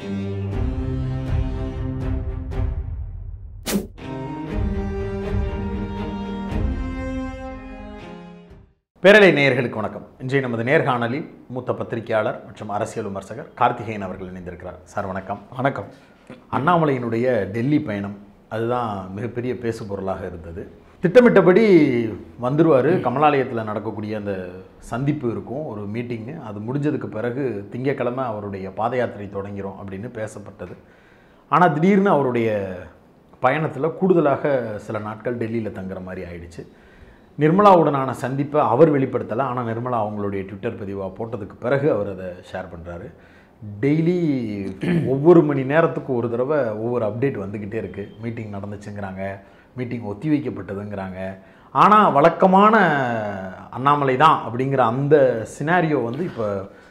பேரலை நேயர்களுக்கு வணக்கம் இன்றைய நமது நேர்காணலில் மூத்த பத்திரிகையாளர் மற்றும் அரசியல் விமர்சகர் கார்த்திகேயன் அவர்கள் இணைந்திருக்கிறார் சார் வணக்கம் வணக்கம் அண்ணாமலையினுடைய டெல்லி பயணம் அதுதான் மிகப்பெரிய பேசு பொருளாக இருந்தது திட்டமிட்டபடி வந்துருவார் கமலாலயத்தில் நடக்கக்கூடிய அந்த சந்திப்பு இருக்கும் ஒரு மீட்டிங்கு அது முடிஞ்சதுக்கு பிறகு திங்கட்கிழமை அவருடைய பாத யாத்திரை தொடங்கிரும் அப்படின்னு பேசப்பட்டது ஆனால் திடீர்னு அவருடைய பயணத்தில் கூடுதலாக சில நாட்கள் டெல்லியில் தங்குற மாதிரி ஆயிடுச்சு நிர்மலாவுடனான சந்திப்பை அவர் வெளிப்படுத்தலை ஆனால் நிர்மலா அவங்களுடைய ட்விட்டர் பதிவாக போட்டதுக்கு பிறகு அவர் அதை ஷேர் பண்ணுறாரு டெய்லி ஒவ்வொரு மணி நேரத்துக்கு ஒரு தடவை ஒவ்வொரு அப்டேட் வந்துக்கிட்டே இருக்குது மீட்டிங் நடந்துச்சுங்கிறாங்க மீட்டிங் ஒத்தி வைக்கப்பட்டதுங்கிறாங்க ஆனால் வழக்கமான அண்ணாமலை தான் அப்படிங்கிற அந்த சினாரியோ வந்து இப்போ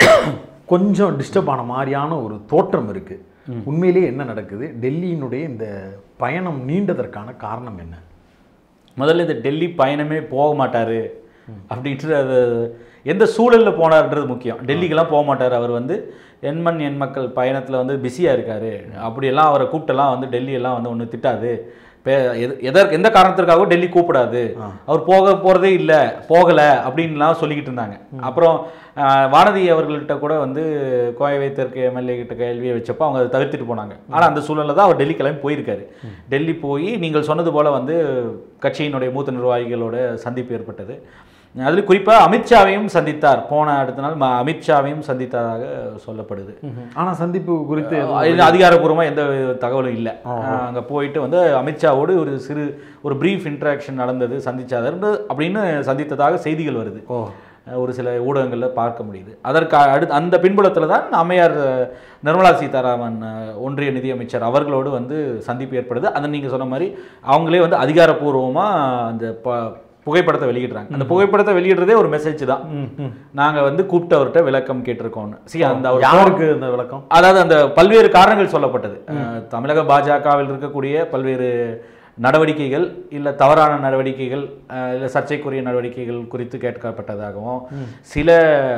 கொஞ்சம் டிஸ்டர்ப் ஆன மாதிரியான ஒரு தோற்றம் இருக்குது உண்மையிலேயே என்ன நடக்குது டெல்லியினுடைய இந்த பயணம் நீண்டதற்கான காரணம் என்ன முதல்ல இந்த டெல்லி பயணமே போக மாட்டார் அப்படின்ட்டு அது எந்த சூழலில் போனார்ன்றது முக்கியம் டெல்லிக்கெல்லாம் போக மாட்டார் அவர் வந்து எண்மண் எண் மக்கள் பயணத்தில் வந்து பிஸியாக இருக்கார் அப்படியெல்லாம் அவரை கூப்பிட்டெல்லாம் வந்து டெல்லியெல்லாம் வந்து ஒன்றும் திட்டாது பே எது எதற்கு எந்த காரணத்திற்காகவும் டெல்லி கூப்பிடாது அவர் போக போகிறதே இல்லை போகலை அப்படின்லாம் சொல்லிக்கிட்டு இருந்தாங்க அப்புறம் ஆஹ், வானதி அவர்கள்ட்ட கூட வந்து கோயவை தெற்கு எம்எல்ஏ கிட்ட கேள்வியை வச்சப்போ அவங்க அதை தவிர்த்துட்டு போனாங்க ஆனால் அந்த சூழலில் தான் அவர் டெல்லி கிளம்பி போயிருக்காரு டெல்லி போய் நீங்கள் சொன்னது போல் வந்து கட்சியினுடைய மூத்த நிர்வாகிகளோட சந்திப்பு ஏற்பட்டது அதில் குறிப்பாக அமித்ஷாவையும் சந்தித்தார் போன அடுத்த நாள் ம- அமித்ஷாவையும் சந்தித்ததாக சொல்லப்படுது ஆனால் சந்திப்பு குறித்து இது அதிகாரப்பூர்வமாக எந்த தகவலும் இல்லை அங்கே போயிட்டு வந்து அமித்ஷாவோடு ஒரு சிறு ஒரு பிரீஃப் இன்ட்ராக்ஷன் நடந்தது சந்திச்சார் அப்படின்னு சந்தித்ததாக செய்திகள் வருது ஓ ஒரு சில ஊடகங்களில் பார்க்க முடியுது அதற்கு அடுத்து அந்த பின்புலத்தில் தான் அம்மையார் அஹ், நிர்மலா சீதாராமன் அஹ், ஒன்றிய நிதியமைச்சர் அவர்களோடு வந்து சந்திப்பு ஏற்படுது அதை நீங்கள் சொன்ன மாதிரி அவங்களே வந்து அதிகாரப்பூர்வமாக அந்த ப புகைப்படத்தை வெளியிடுறாங்க அந்த புகைப்படத்தை வெளியிடுறதே ஒரு மெசேஜ் தான் நாங்கள் வந்து கூப்பிட்டவர்கிட்ட விளக்கம் கேட்டிருக்கோம்னு சி அந்த அவர் யாருக்கு இந்த விளக்கம் அதாவது அந்த பல்வேறு காரணங்கள் சொல்லப்பட்டது அஹ், தமிழக பாஜகவில் இருக்கக்கூடிய பல்வேறு நடவடிக்கைகள் இல்லை தவறான நடவடிக்கைகள் இல்லை சர்ச்சைக்குரிய நடவடிக்கைகள் குறித்து கேட்கப்பட்டதாகவும் சில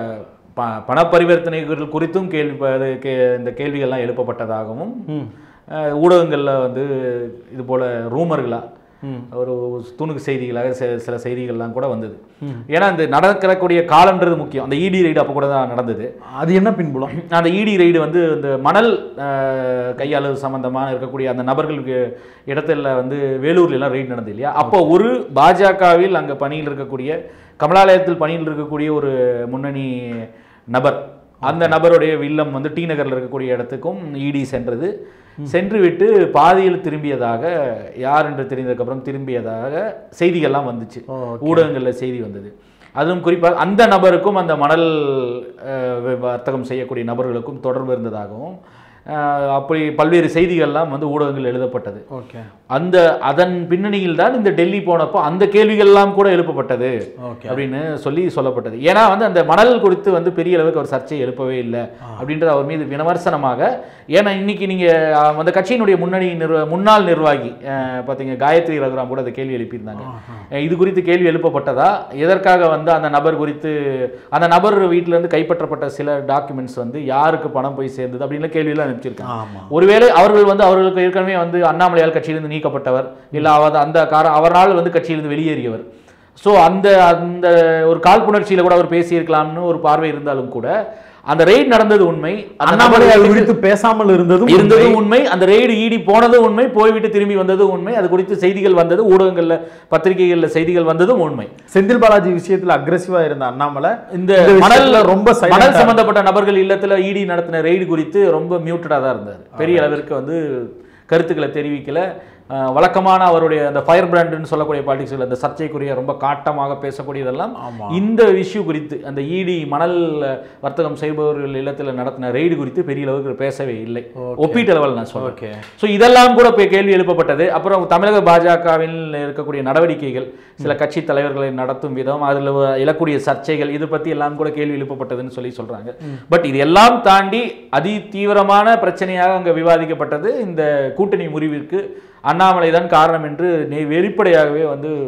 ப பண பரிவர்த்தனைகள் குறித்தும் கேள்வி ப- கே இந்த கேள்விகள்லாம் எழுப்பப்பட்டதாகவும் அஹ், ஊடகங்கள்ல வந்து இது போல ரூமர்களாக ஒரு துணுக்கு செய்திகளாக சில சில செய்திகள்லாம் கூட வந்தது ஏன்னா இந்த நடக்கக்கூடிய காலன்றது முக்கியம் அந்த இடி ரைடு அப்போ கூட தான் நடந்தது அது என்ன பின்புலம் அந்த இடி ரைடு வந்து இந்த மணல் அஹ், கையாளு சம்பந்தமான இருக்கக்கூடிய அந்த நபர்களுக்கு இடத்துல வந்து வேலூர்ல எல்லாம் ரைடு நடந்தது இல்லையா அப்போ ஒரு பாஜகவில் அங்கே பணியில் இருக்கக்கூடிய கமலாலயத்தில் பணியில் இருக்கக்கூடிய ஒரு முன்னணி நபர் அந்த நபருடைய வில்லம் வந்து டி நகரில் இருக்கக்கூடிய இடத்துக்கும் இடி சென்றது சென்று விட்டு பாதியில் திரும்பியதாக யார் என்று தெரிந்ததுக்கப்புறம் திரும்பியதாக செய்திகள்லாம் வந்துச்சு ஊடகங்களில் செய்தி வந்தது அதுவும் குறிப்பாக அந்த நபருக்கும் அந்த மணல் அஹ், வ- வர்த்தகம் செய்யக்கூடிய நபர்களுக்கும் தொடர்பு இருந்ததாகவும் அஹ், அப்படி பல்வேறு செய்திகள்லாம் வந்து ஊடகங்கள் எழுதப்பட்டது ஓகே அந்த அதன் பின்னணியில் தான் இந்த டெல்லி போனப்போ அந்த கேள்விகள்லாம் கூட எழுப்பப்பட்டது ஓகே அப்படின்னு சொல்லி சொல்லப்பட்டது ஏன்னா வந்து அந்த மணல் குறித்து வந்து பெரிய அளவுக்கு அவர் சர்ச்சை எழுப்பவே இல்லை அப்படின்றது அவர் மீது விமர்சனமாக ஏன்னா இன்னைக்கு நீங்க அஹ், அந்த கட்சியினுடைய முன்னணி நிர்வ முன்னாள் நிர்வாகி அஹ், பாத்தீங்க காயத்ரி ரகுராம் கூட அந்த கேள்வி எழுப்பியிருந்தாங்க அஹ், இது குறித்து கேள்வி எழுப்பப்பட்டதா எதற்காக வந்து அந்த நபர் குறித்து அந்த நபர் வீட்டில இருந்து கைப்பற்றப்பட்ட சில டாக்குமெண்ட்ஸ் வந்து யாருக்கு பணம் போய் சேர்ந்தது அப்படின்னு கேள்வியெல்லாம் அனுப்பிச்சிருக்காங்க ஆமா ஒருவேளை அவர்கள் வந்து அவர்களுக்கு ஏற்கனவே வந்து அண்ணாமலையால் கட்சியிலிருந்து நீக்கப்பட்டவர் இல்ல அவர் அந்த கார அவரால் வந்து கட்சியிலிருந்து வெளியேறியவர் ஸோ அந்த அந்த ஒரு காழ்ப்புணர்ச்சியில கூட அவர் பேசியிருக்கலாம்னு ஒரு பார்வை இருந்தாலும் கூட அந்த ரெய்ட் நடந்தது உண்மை அந்த அண்ணாமலை அது நபர் குறித்து பேசாமல் இருந்ததும் இருந்ததும் உண்மை அந்த ரெய்டு ஈடி போனதும் உண்மை போய்விட்டு திரும்பி வந்ததும் உண்மை அது குறித்து செய்திகள் வந்தது ஊடகங்கள்ல பத்திரிகைகள்ல செய்திகள் வந்ததும் உண்மை செந்தில் பாலாஜி விஷயத்துல அக்ரெசிவா இருந்த அண்ணாமலை இந்த இந்த மணல் விஷயத்துல ரொம்ப silent மணல் ஆ சம்பந்தப்பட்ட நபர்கள் இல்லத்துல இடி நடத்தின ரெய்டு குறித்து ரொம்ப மியூட்டடா தான் இருந்தார் பெரிய அளவிற்கு வந்து கருத்துக்களை தெரிவிக்கல அஹ், வழக்கமான அவருடைய அந்த ஃபயர் பிராண்டுன்னு சொல்லக்கூடிய பாலிடிக்ஸ்கள் அந்த சர்ச்சைக்குரிய ரொம்ப காட்டமாக பேசக்கூடியதெல்லாம் ஆமா. இந்த இஷ்யூ குறித்து அந்த இடி மணல் வர்த்தகம் செய்பவர்கள் இல்லத்தில் நடத்தின ரெய்டு குறித்து பெரிய அளவுக்கு பேசவே இல்லை ஒப்பீட்டு அளவில் நான் சொல்றேன் ஓகே ஸோ இதெல்லாம் கூட இப்போ கேள்வி எழுப்பப்பட்டது அப்புறம் தமிழக பாஜகவில் இருக்கக்கூடிய நடவடிக்கைகள் சில கட்சி தலைவர்களை நடத்தும் விதம் அதில் எழக்கூடிய சர்ச்சைகள் இது பற்றி எல்லாம் கூட கேள்வி எழுப்பப்பட்டதுன்னு சொல்லி சொல்றாங்க பட் இது எல்லாம் தாண்டி அதி தீவிரமான பிரச்சனையாக அங்கே விவாதிக்கப்பட்டது இந்த கூட்டணி முறிவிற்கு அண்ணாமலை தான் காரணம் என்று நெ- வெளிப்படையாகவே வந்து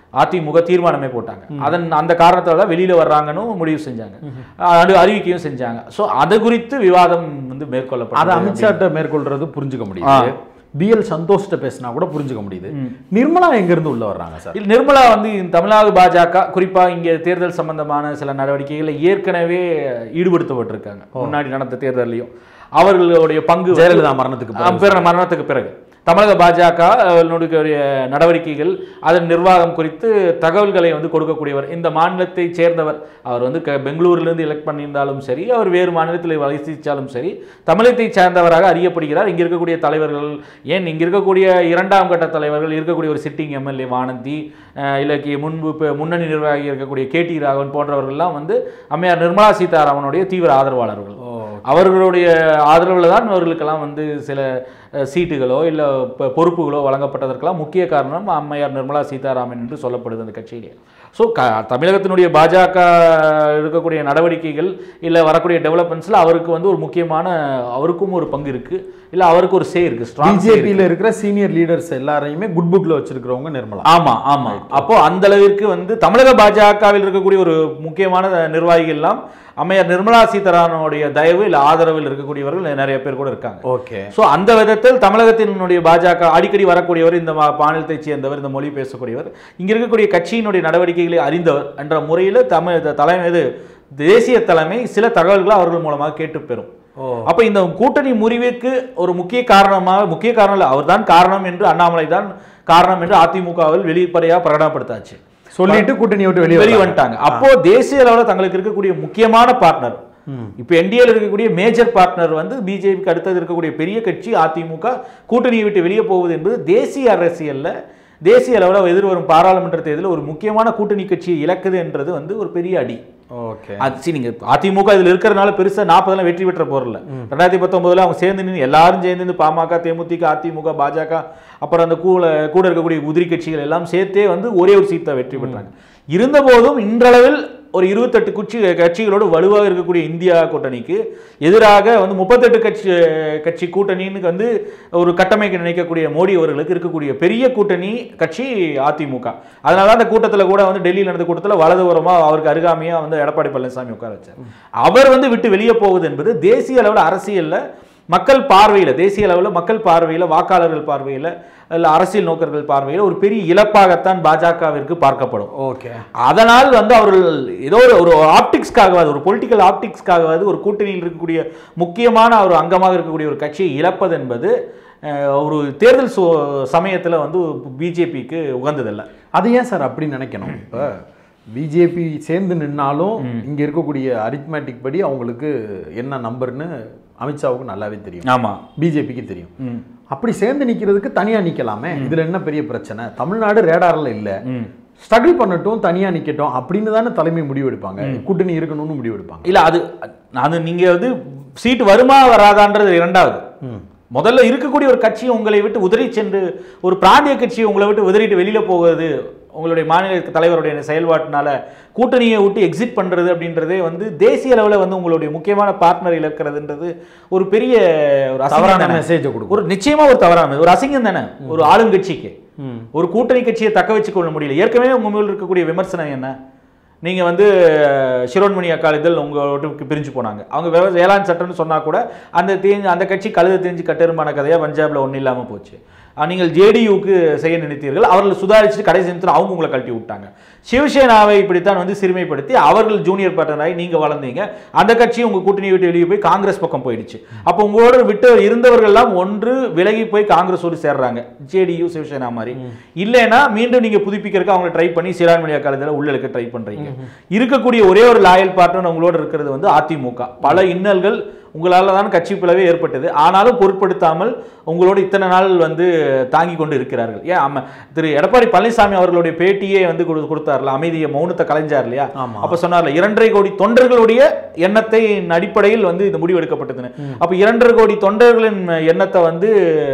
அதிமுக தீர்மானமே போட்டாங்க அதன் அந்த காரணத்தால வெளியில வர்றாங்கன்னு முடிவு செஞ்சாங்க அது அறிவிக்கையும் செஞ்சாங்க ஸோ அது குறித்து விவாதம் வந்து அதை மேற்கொள்ளப்பட்டது அமித்ஷாட்ட மேற்கொள்றது புரிஞ்சுக்க முடியுது பிஎல் சந்தோஷ்ட பேசினா கூட புரிஞ்சுக்க முடியுது நிர்மலா எங்க இருந்து உள்ள வர்றாங்க சார் இல்ல, நிர்மலா வந்து இந்த தமிழ்நாடு பாஜக குறிப்பா இங்க தேர்தல் சம்பந்தமான சில நடவடிக்கைகளில் ஏற்கனவே ஈடுபடுத்தப்பட்டிருக்காங்க முன்னாடி நடந்த தேர்தலையும் அவர்களுடைய பங்கு வந்து- ஜெயலலிதா மரணத்துக்கு பிறகு. ஆ, பிற மரணத்துக்கு பிறகு தமிழக பாஜக அவர்களுடைய நடவடிக்கைகள் அதன் நிர்வாகம் குறித்து தகவல்களை வந்து கொடுக்கக்கூடியவர் இந்த மாநிலத்தை சேர்ந்தவர் அவர் வந்து க- பெங்களூரிலிருந்து எலெக்ட் பண்ணியிருந்தாலும் சரி அவர் வேறு மாநிலத்தில் வசித்தாலும் சரி தமிழகத்தை சேர்ந்தவராக அறியப்படுகிறார் இங்க இருக்கக்கூடிய தலைவர்கள் ஏன் இங்க இருக்கக்கூடிய இரண்டாம் கட்ட தலைவர்கள் இருக்கக்கூடிய ஒரு சிட்டிங் எம்எல்ஏ வானந்தி அஹ், இல்லைக்கு முன்பு இப்ப முன்னணி நிர்வாகி இருக்கக்கூடிய கே டி ராகவன் போன்றவர்கள்லாம் வந்து அம்மையார் நிர்மலா சீதாராமனுடைய தீவிர ஆதரவாளர்கள் அவர்களுடைய ஆதரவில் தான் அவர்களுக்கெல்லாம் வந்து சில அஹ், சீட்டுகளோ இல்லை பொறுப்புகளோ வழங்கப்பட்டதற்கெல்லாம் முக்கிய காரணம் அம்மையார் நிர்மலா சீதாராமன் என்று சொல்லப்படுது அந்த கட்சியிலே ஸோ க தமிழகத்தினுடைய பாஜக இருக்கக்கூடிய நடவடிக்கைகள் இல்லை வரக்கூடிய டெவலப்மெண்ட்ஸில் அவருக்கு வந்து ஒரு முக்கியமான அவருக்கும் ஒரு பங்கு இருக்குது இல்லை அவருக்கு ஒரு சே இருக்குது ஸ்ட்ராங் பிஜேபியில இருக்கிற சீனியர் லீடர்ஸ் எல்லாரையுமே குட் புக்ல வச்சிருக்கிறவங்க நிர்மலா ஆமா ஆமா அப்போ அந்த அளவிற்கு வந்து தமிழக பாஜகவில் இருக்கக்கூடிய ஒரு முக்கியமான நிர்வாகிகள் எல்லாம் அம்மையார் நிர்மலா சீதாராமனுடைய தயவு இல்லை ஆதரவில் இருக்கக்கூடியவர்கள் நிறைய பேர் கூட இருக்காங்க ஓகே ஸோ அந்த விதத்தில் தமிழகத்தினுடைய பாஜக அடிக்கடி வரக்கூடியவர் இந்த மா- மாநிலத்தைச் சேர்ந்தவர் இந்த மொழி பேசக்கூடியவர் இங்க இருக்கக்கூடிய கட்சியினுடைய நடவடிக்கைகளை அறிந்தவர் என்ற முறையில் தமிழ் தலைமை இது தேசிய தலைமை சில தகவல்களை அவர்கள் மூலமாக கேட்டு பெறும் ஓ அப்ப இந்த கூட்டணி முறிவுக்கு ஒரு முக்கிய காரணமாக முக்கிய காரணம் இல்லை அவர்தான் காரணம் என்று அண்ணாமலை தான் காரணம் என்று அதிமுகவில் வெளிப்படையாக பிரகடனப்படுத்தாச்சு சொல்லிட்டு கூட்டணி விட்டு வெளியே வெளியே வராங்க. வந்துட்டாங்க அப்போ தேசிய அளவில் தங்களுக்கு இருக்கக்கூடிய முக்கியமான பார்ட்னர் இப்போ என்டிஏல இருக்கக்கூடிய மேஜர் பார்ட்னர் வந்து பிஜேபிக்கு அடுத்தது இருக்கக்கூடிய பெரிய கட்சி அதிமுக கூட்டணியை விட்டு வெளியே போவது என்பது தேசிய அரசியல்ல தேசிய அளவில் எதிர்வரும் பாராளுமன்ற தேர்தலில் ஒரு முக்கியமான கூட்டணி கட்சியை இழக்குது என்றது வந்து ஒரு பெரிய அடி ஓகே அது சரி நீங்க அதிமுக இதுல இருக்கிறனால பெருசா நாற்பதுல வெற்றி பெற்ற போறல ரெண்டாயிரத்தி பத்தொன்பதுல அவங்க சேர்ந்து நின்று எல்லாரும் சேர்ந்து நின்னு பாமக தேமுதிக அதிமுக பாஜக அப்புறம் அந்த கூட கூட இருக்கக்கூடிய உதிரி கட்சிகள் எல்லாம் சேர்த்தே வந்து ஒரே ஒரு சீட் தான் வெற்றி பெற்றாங்க இருந்தபோதும் இன்றளவில் ஒரு இருபத்தெட்டு குச்சி கட்சிகளோடு வலுவாக இருக்கக்கூடிய இந்தியா கூட்டணிக்கு எதிராக வந்து முப்பத்தெட்டு கட்சி கட்சி கூட்டணின்னு வந்து ஒரு கட்டமைக்க நினைக்கக்கூடிய மோடி அவர்களுக்கு இருக்கக்கூடிய பெரிய கூட்டணி கட்சி அதிமுக அதனால தான் அந்த கூட்டத்தில் கூட வந்து டெல்லியில் நடந்த கூட்டத்தில் வலதுபுறமா அவருக்கு அருகாமையாக வந்து எடப்பாடி பழனிசாமி உட்கார வச்சார் அவர் வந்து விட்டு வெளியே போகுது என்பது தேசிய அளவில் அரசியல்ல மக்கள் பார்வையில் தேசிய அளவில் மக்கள் பார்வையில் வாக்காளர்கள் பார்வையில் இல்லை அரசியல் நோக்கர்கள் பார்வையில் ஒரு பெரிய இழப்பாகத்தான் பாஜகவிற்கு பார்க்கப்படும் ஓகே அதனால் வந்து அவர்கள் ஏதோ ஒரு ஒரு ஆப்டிக்ஸ்க்காகவாது ஒரு பொலிட்டிக்கல் ஆப்டிக்ஸ்க்காகவாது ஒரு கூட்டணியில் இருக்கக்கூடிய முக்கியமான ஒரு அங்கமாக இருக்கக்கூடிய ஒரு கட்சியை இழப்பது என்பது அஹ், ஒரு தேர்தல் சமயத்தில் வந்து பிஜேபிக்கு உகந்ததில்லை அது ஏன் சார் அப்படி நினைக்கணும் இப்போ பிஜேபி சேர்ந்து நின்னாலும் இங்க இருக்கக்கூடிய அரித்மேட்டிக் படி அவங்களுக்கு என்ன நம்பர்னு அமித்ஷாவுக்கு நல்லாவே தெரியும் ஆமாம் பிஜேபிக்கு தெரியும் ம் அப்படி சேர்ந்து நிக்கிறதுக்கு தனியா நிக்கலாமே இதுல என்ன பெரிய பிரச்சனை தமிழ்நாடு ரேடார்ல இல்ல ம் ஸ்ட்ரகிள் பண்ணட்டும் தனியா நிக்கட்டும் அப்படின்னு தானே தலைமை முடிவெடுப்பாங்க கூட்டணி இருக்கணும்னு முடிவெடுப்பாங்க இல்ல அது அது நீங்க வந்து சீட் வருமா வராதான்றது இரண்டாவது ம். முதல்ல இருக்கக்கூடிய ஒரு கட்சி உங்களை விட்டு உதறி சென்று ஒரு பிராந்திய கட்சி உங்களை விட்டு உதறிட்டு வெளியில போகுது உங்களுடைய மாநில தலைவருடைய செயல்பாட்டினால கூட்டணியை விட்டு எக்ஸிட் பண்றது அப்படின்றதே வந்து தேசிய அளவில் வந்து உங்களுடைய முக்கியமான பார்ட்னர் இழக்கிறதுன்றது ஒரு பெரிய ஒரு அசிங்கம் தவறான தானே. மெசேஜ் கொடுக்கும் ஒரு நிச்சயமா ஒரு தவறான ஒரு அசிங்கம் தானே ஒரு ஆளுங்கட்சிக்கு ம். ஒரு கூட்டணி கட்சியை தக்க வச்சுக்கொள்ள முடியல ஏற்கனவே உங்க மேல் இருக்கக்கூடிய விமர்சனம் என்ன நீங்க வந்து அஹ், சிரோன்மணி அக்காலிதழ் உங்களோட பிரிஞ்சு போனாங்க அவங்க வே- வேளாண் சட்டம்னு சொன்னா கூட அந்த தேஞ்சு அந்த கட்சி கழுத தேஞ்சு கட்டெருமான கதையா பஞ்சாப்ல ஒன்றும் இல்லாம போச்சு அஹ், நீங்கள் ஜேடியூக்கு செய்ய நினைத்தீர்கள் அவர்கள் சுதாரிச்சுட்டு கடைசி நேரத்தில் அவங்க உங்களை கழட்டி விட்டாங்க சிவசேனாவை இப்படித்தான் வந்து சிறுமைப்படுத்தி அவர்கள் ஜூனியர் பார்ட்னராகி நீங்க வளர்ந்தீங்க அந்த கட்சி உங்க கூட்டணி விட்டு வெளியே போய் காங்கிரஸ் பக்கம் போயிடுச்சு அப்போ உங்களோட விட்டு இருந்தவர்கள்லாம் ஒன்று விலகி போய் காங்கிரஸோடு சேர்றாங்க ஜேடியு சிவசேனா மாதிரி இல்லைன்னா மீண்டும் நீங்க புதுப்பிக்கிறதுக்கு அவங்க ட்ரை பண்ணி சிறான்மணி காலத்தில் உள்ள இருக்க ட்ரை பண்றீங்க இருக்கக்கூடிய ஒரே ஒரு லாயல் பார்ட்னர் உங்களோட இருக்கிறது வந்து அதிமுக பல இன்னல்கள் உங்களால தான் கட்சி பிளவே ஏற்பட்டது ஆனாலும் பொருட்படுத்தாமல் உங்களோட இத்தனை நாள் வந்து தாங்கி கொண்டு இருக்கிறார்கள் ஏன் ஆமா திரு எடப்பாடி பழனிசாமி அவர்களுடைய பேட்டியே வந்து கொடு- கொடுத்தார்ல அமைதியை மௌனத்தை கலைஞ்சார் இல்லையா ஆமா. அப்ப சொன்னார்ல இரண்டரை கோடி தொண்டர்களுடைய எண்ணத்தின் அடிப்படையில் வந்து இந்த முடிவு எடுக்கப்பட்டதுன்னு அப்ப இரண்டரை கோடி தொண்டர்களின் எண்ணத்தை வந்து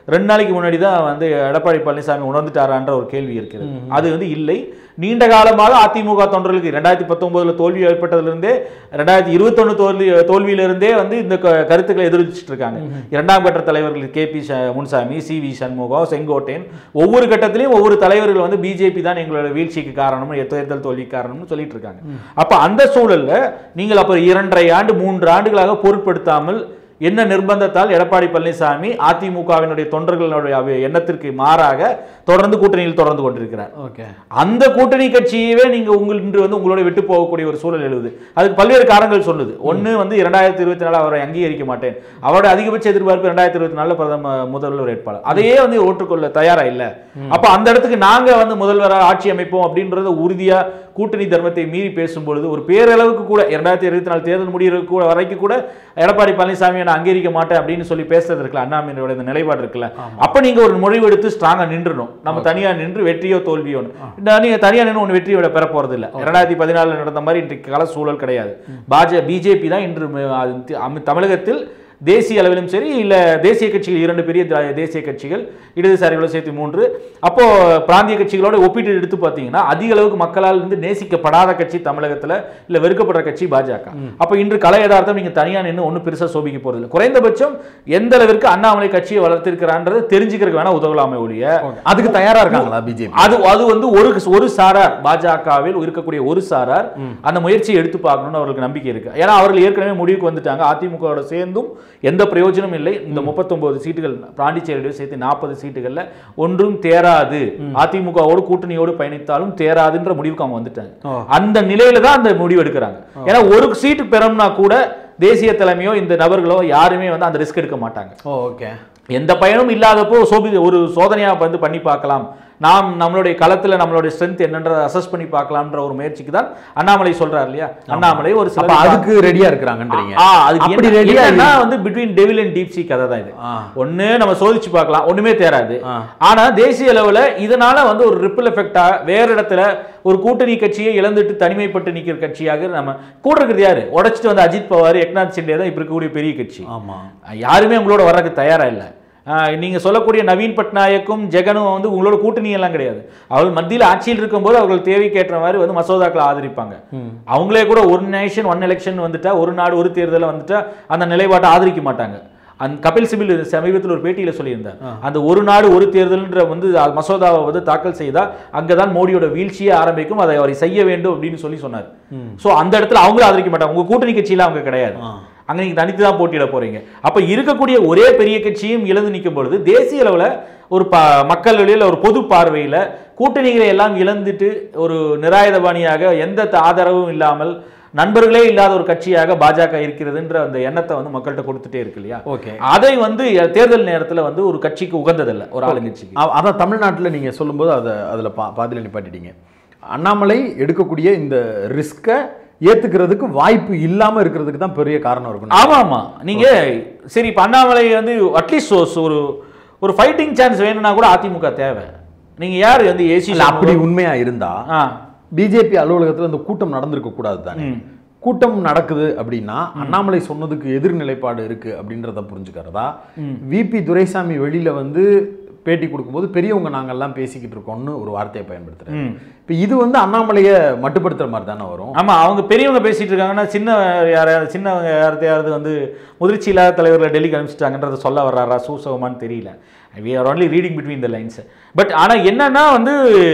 ரெண்டு நாளைக்கு முன்னாடி தான் வந்து எடப்பாடி பழனிசாமி உணர்ந்துட்டாரான்ற ஒரு கேள்வி இருக்குது அது வந்து இல்லை நீண்ட காலமாக அதிமுக தொண்டர்களுக்கு ரெண்டாயிரத்தி பத்தொன்பதுல தோல்வி ஏற்பட்டதிலிருந்தே ரெண்டாயிரத்தி இருபத்தொன்னு தோல்வி தோல்வியிலிருந்தே வந்து இந்த க- கருத்துக்களை எதிர்த்துட்டு இருக்காங்க இரண்டாம் கட்ட தலைவர்கள் K P Munusamy C V Shanmugam Sengottaiyan ஒவ்வொரு கட்டத்திலையும் ஒவ்வொரு தலைவர்கள் வந்து பிஜேபி தான் எங்களோட வீழ்ச்சிக்கு காரணம் தேர்தல் தோல்விக்கு காரணம்னு சொல்லிட்டு இருக்காங்க அப்ப அந்த சூழல்ல நீங்கள் அப்ப இரண்டரை ஆண்டு மூன்று ஆண்டுகளாக பொருட்படுத்தாமல் என்ன நிர்பந்தத்தால் எடப்பாடி பழனிசாமி அதிமுகவினுடைய தொண்டர்களுடைய அவ- எண்ணத்திற்கு மாறாக தொடர்ந்து கூட்டணியில் தொடர்ந்து கொண்டிருக்கிறார் ஓகே அந்த கூட்டணி கட்சியவே நீங்க உங்கள் இன்று வந்து உங்களோட விட்டு போகக்கூடிய ஒரு சூழல் எழுது அதுக்கு பல்வேறு காரணங்கள் சொல்லுது ஒண்ணு வந்து இரண்டாயிரத்தி இருபத்தி நாலு அவரை அங்கீகரிக்க மாட்டேன் அவரோட அதிகபட்ச எதிர்பார்ப்பு ரெண்டாயிரத்தி இருபத்தி நாலுல பிரதம முதல்வர் வேட்பாளர் அதையே வந்து ஓட்டுக்கொள்ள தயாரா இல்ல அப்ப அந்த இடத்துக்கு நாங்க வந்து முதல்வராக ஆட்சி அமைப்போம் அப்படின்றத உறுதியா கூட்டணி தர்மத்தை மீறி பேசும்பொழுது ஒரு பேரளவுக்கு கூட இரண்டாயிரத்தி இருபத்தி நாலு தேர்தல் முடியறதுக்கு கூட வரைக்கும் கூட எடப்பாடி பழனிசாமியை நான் அங்கீகரிக்க மாட்டேன் அப்படின்னு சொல்லி பேசுறது இருக்குல்ல அண்ணாமலையோட இந்த நிலைப்பாடு இருக்குல்ல அப்ப நீங்க ஒரு முடிவெடுத்து ஸ்ட்ராங்கா நின்றுணும் நம்ம தனியா நின்று வெற்றியோ தோல்வியோ நீங்க தனியா நின்று ஒன்று வெற்றியோட பெற போறது இல்ல இரண்டாயிரத்தி பதினாலுல நடந்த மாதிரி இன்றைக்கு கால சூழல் கிடையாது பாஜ பிஜேபி தான் இன்று ம- அது தி- அமி- தமிழகத்தில் தேசிய அளவிலும் சரி இல்ல தேசிய கட்சிகள் இரண்டு பெரிய திரா- தேசிய கட்சிகள் இடதுசாரிகளோட சேர்த்து மூன்று அப்போ பிராந்திய கட்சிகளோட ஒப்பிட்டு எடுத்து பார்த்தீங்கன்னா அதிக அளவுக்கு மக்களால் வந்து நேசிக்கப்படாத கட்சி தமிழகத்துல இல்ல வெறுக்கப்படுற கட்சி பாஜக அப்ப இன்று கலை யதார்த்தம் நீங்க தனியா நின்று ஒன்றும் பெருசா சோபிக்க போறது இல்லை குறைந்தபட்சம் எந்த அளவிற்கு அண்ணாமலை கட்சியை வளர்த்திருக்கிறான்றது தெரிஞ்சுக்கிறதுக்கு வேணா உதவலாமே ஒழிய அதுக்கு தயாரா இருக்காங்களா பிஜேபி அது அது வந்து ஒரு ஒரு சாரார் பாஜகவில் இருக்கக்கூடிய ஒரு சாரார் அந்த முயற்சியை எடுத்து பார்க்கணும்னு அவர்களுக்கு நம்பிக்கை இருக்கு ஏன்னா அவர்கள் ஏற்கனவே முடிவுக்கு வந்துட்டாங்க அதிமுகவோட சேர்ந்தும் எந்த பிரயோஜனம் இல்லை இந்த 39 சீட்டுகள் பாண்டிச்சேரியோட சேர்த்து நாற்பது சீட்டுகள்ல ஒன்றும் தேராது அதிமுகவோடு கூட்டணியோடு பயணித்தாலும் தேராதுன்ற முடிவுக்கு அவங்க வந்துட்டாங்க ஓ. அந்த நிலையில தான் அந்த முடிவு எடுக்கிறாங்க ஏன்னா ஒரு சீட்டு பெறோம்னா கூட தேசிய தலைமையோ இந்த நபர்களோ யாருமே வந்து அந்த ரிஸ்க் எடுக்க மாட்டாங்க ஓ ஓகே எந்த பயனும் இல்லாதப்போ சோபி ஒரு சோதனையா வந்து பண்ணி பார்க்கலாம் நாம் நம்மளுடைய களத்துல நம்மளுடைய ஸ்ட்ரென்த் என்னன்றதை அசஸ் பண்ணி பார்க்கலாம்ன்ற ஒரு முயற்சிக்கு தான் அண்ணாமலை சொல்றாரு இல்லையா அண்ணாமலை ஒரு அப்ப சில அதுக்கு ரெடியா இருக்கிறாங்கன்றீங்க ஆ, அதுக்கு அப்படி என்ன- ரெடியா என்னன்னா வந்து between devil and deep sea கதை தான் இது ஆ. ஒண்ணு நம்ம சோதிச்சு பார்க்கலாம் ஒண்ணுமே தேராது ஆ. ஆனா தேசிய அளவுல இதனால வந்து ஒரு ரிப்பிள் எஃபெக்டா வேற இடத்துல ஒரு கூட்டணி கட்சியை இழந்துட்டு தனிமைப்பட்டு நிக்கிற கட்சியாக நம்ம கூட இருக்கிறது யாரு உடைச்சிட்டு வந்து அஜித் பவார் ஏக்நாத் சிண்டே தான் இப்ப இருக்கக்கூடிய பெரிய கட்சி ஆமா யாருமே உங்களோட வர்றதுக்கு தயாரா இல்லை ஆஹ் நீங்க சொல்லக்கூடிய நவீன் பட்நாயக்கும் ஜெகனும் வந்து உங்களோட கூட்டணி எல்லாம் கிடையாது அவர்கள் மத்தியில் ஆட்சியில் இருக்கும்போது அவர்கள் தேவைக்கேற்ற மாதிரி வந்து மசோதாக்களை ஆதரிப்பாங்க அவங்களே கூட ஒரு நேஷன் ஒன் எலெக்ஷன் வந்துட்டா ஒரு நாடு ஒரு தேர்தலில் வந்துட்டா அந்த நிலைப்பாட்டை ஆதரிக்க மாட்டாங்க அந்த கபில் சிபில் சமீபத்தில் ஒரு பேட்டியில சொல்லியிருந்தார் அந்த ஒரு நாடு ஒரு தேர்தல்ன்ற வந்து அ- மசோதாவை வந்து தாக்கல் செய்தா அங்கதான் மோடியோட வீழ்ச்சியே ஆரம்பிக்கும் அதை அவர் செய்ய வேண்டும் அப்படின்னு சொல்லி சொன்னார் சோ அந்த இடத்துல அவங்களும் ஆதரிக்க மாட்டாங்க உங்க கூட்டணி கட்சியில அவங்க கிடையாது ஆ. அங்க நீங்க தனித்து தான் போட்டியிட போறீங்க அப்ப இருக்கக்கூடிய ஒரே பெரிய கட்சியும் இழந்து நிற்கும் பொழுது தேசிய அளவுல ஒரு ப மக்கள் வெளியில ஒரு பொது பார்வையில கூட்டணிகளை எல்லாம் இழந்துட்டு ஒரு நிராயுதபாணியாக எந்த த- ஆதரவும் இல்லாமல் நண்பர்களே இல்லாத ஒரு கட்சியாக பாஜக இருக்கிறதுன்ற அந்த எண்ணத்தை வந்து மக்கள்கிட்ட கொடுத்துட்டே இருக்கு இல்லையா ஓகே அதை வந்து தேர்தல் நேரத்துல வந்து ஒரு கட்சிக்கு உகந்ததில்லை ஒரு ஆளுங்கட்சிக்கு அ- அதான் தமிழ்நாட்டில் நீங்கள் சொல்லும்போது அதை அதில் பா பாதியில் நிப்பாட்டிட்டீங்க அண்ணாமலை எடுக்கக்கூடிய இந்த ரிஸ்க்கை ஏற்றுக்கிறதுக்கு வாய்ப்பு இல்லாமல் இருக்கிறதுக்கு தான் பெரிய காரணம் இருக்கும் ஆமா ஆமா நீங்க சரி இப்ப அண்ணாமலை வந்து அட்லீஸ்ட் ஒரு ஒரு ஃபைட்டிங் சான்ஸ் வேணும்னா கூட அதிமுக தேவை நீங்க யார் வந்து ஏசி இல்ல, அப்படி உண்மையா இருந்தா ஆ பிஜேபி அலுவலகத்துல இந்த கூட்டம் நடந்திருக்க கூடாது தானே ம். கூட்டம் நடக்குது அப்படின்னா அண்ணாமலை சொன்னதுக்கு எதிர் நிலைப்பாடு இருக்கு அப்படின்றத புரிஞ்சுக்கிறதா விபி துரைசாமி வெளியில வந்து பேட்டி கொடுக்கும்போது பெரியவங்க நாங்கெல்லாம் பேசிக்கிட்டு இருக்கோம்னு ஒரு வார்த்தையை பயன்படுத்துறாரு ம். இப்போ இது வந்து அண்ணாமலையை மட்டுப்படுத்துற மாதிரி தானே வரும் ஆமா அவங்க பெரியவங்க பேசிட்டு இருக்காங்கன்னா சின்ன யாரையாவது சின்னவங்க யார்த்தையாவது வந்து முதிர்ச்சி இல்லாத தலைவர்களை டெல்லிக்கு அனுப்பிச்சிட்டாங்கன்றத சொல்ல வர்றாரா சூசகமான்னு தெரியல we are only reading between the lines but ஆனா என்னன்னா வந்து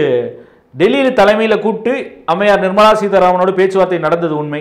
டெல்லியில் தலைமையில கூப்பிட்டு அம்மையார் நிர்மலா சீதாராமனோட பேச்சுவார்த்தை நடந்தது உண்மை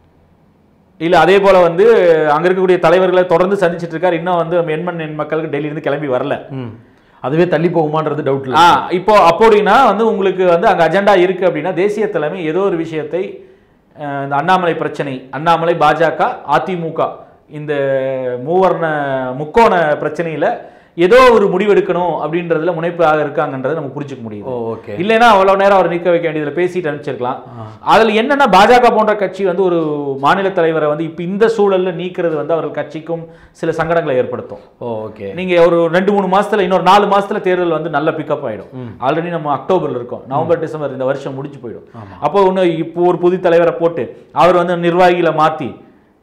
இல்ல அதே போல வந்து அங்க இருக்கக்கூடிய தலைவர்களை தொடர்ந்து சந்திச்சிட்டு இருக்காரு இன்னும் வந்து எண்மண் எண் மக்களுக்கு டெல்லியிலிருந்து கிளம்பி வரல ம். அதுவே தள்ளி போகுமான்றது டவுட் ஆ இப்போ அப்படின்னா வந்து உங்களுக்கு வந்து அங்க அஜெண்டா இருக்கு அப்படின்னா தேசிய தலைமை ஏதோ ஒரு விஷயத்தை அஹ், இந்த அண்ணாமலை பிரச்சனை அண்ணாமலை பாஜக அதிமுக இந்த மூவர்ண முக்கோண பிரச்சனையில ஏதோ ஒரு முடிவெடுக்கணும் அப்படின்றதுல முனைப்பாக இருக்காங்கன்றதை நம்ம புரிஞ்சுக்க முடியுது ஓ ஓகே இல்லைன்னா அவ்வளவு நேரம் அவர் நிற்க வைக்க வேண்டியதுல பேசிட்டு அனுப்பிச்சிருக்கலாம் அதுல என்னன்னா பாஜக போன்ற கட்சி வந்து ஒரு மாநில தலைவரை வந்து இப்ப இந்த சூழல்ல நீக்கிறது வந்து அவர்கள் கட்சிக்கும் சில சங்கடங்களை ஏற்படுத்தும் ஓ ஓகே நீங்க ஒரு ரெண்டு மூணு மாசத்துல இன்னொரு நாலு மாசத்துல தேர்தல் வந்து நல்ல பிக்கப் ஆயிடும் ஆல்ரெடி நம்ம அக்டோபர்ல இருக்கோம் நவம்பர் டிசம்பர் இந்த வருஷம் முடிஞ்சு போயிடும் அப்போ ஒண்ணு இப்போ ஒரு புது தலைவரை போட்டு அவர் வந்து நிர்வாகிகளை மாத்தி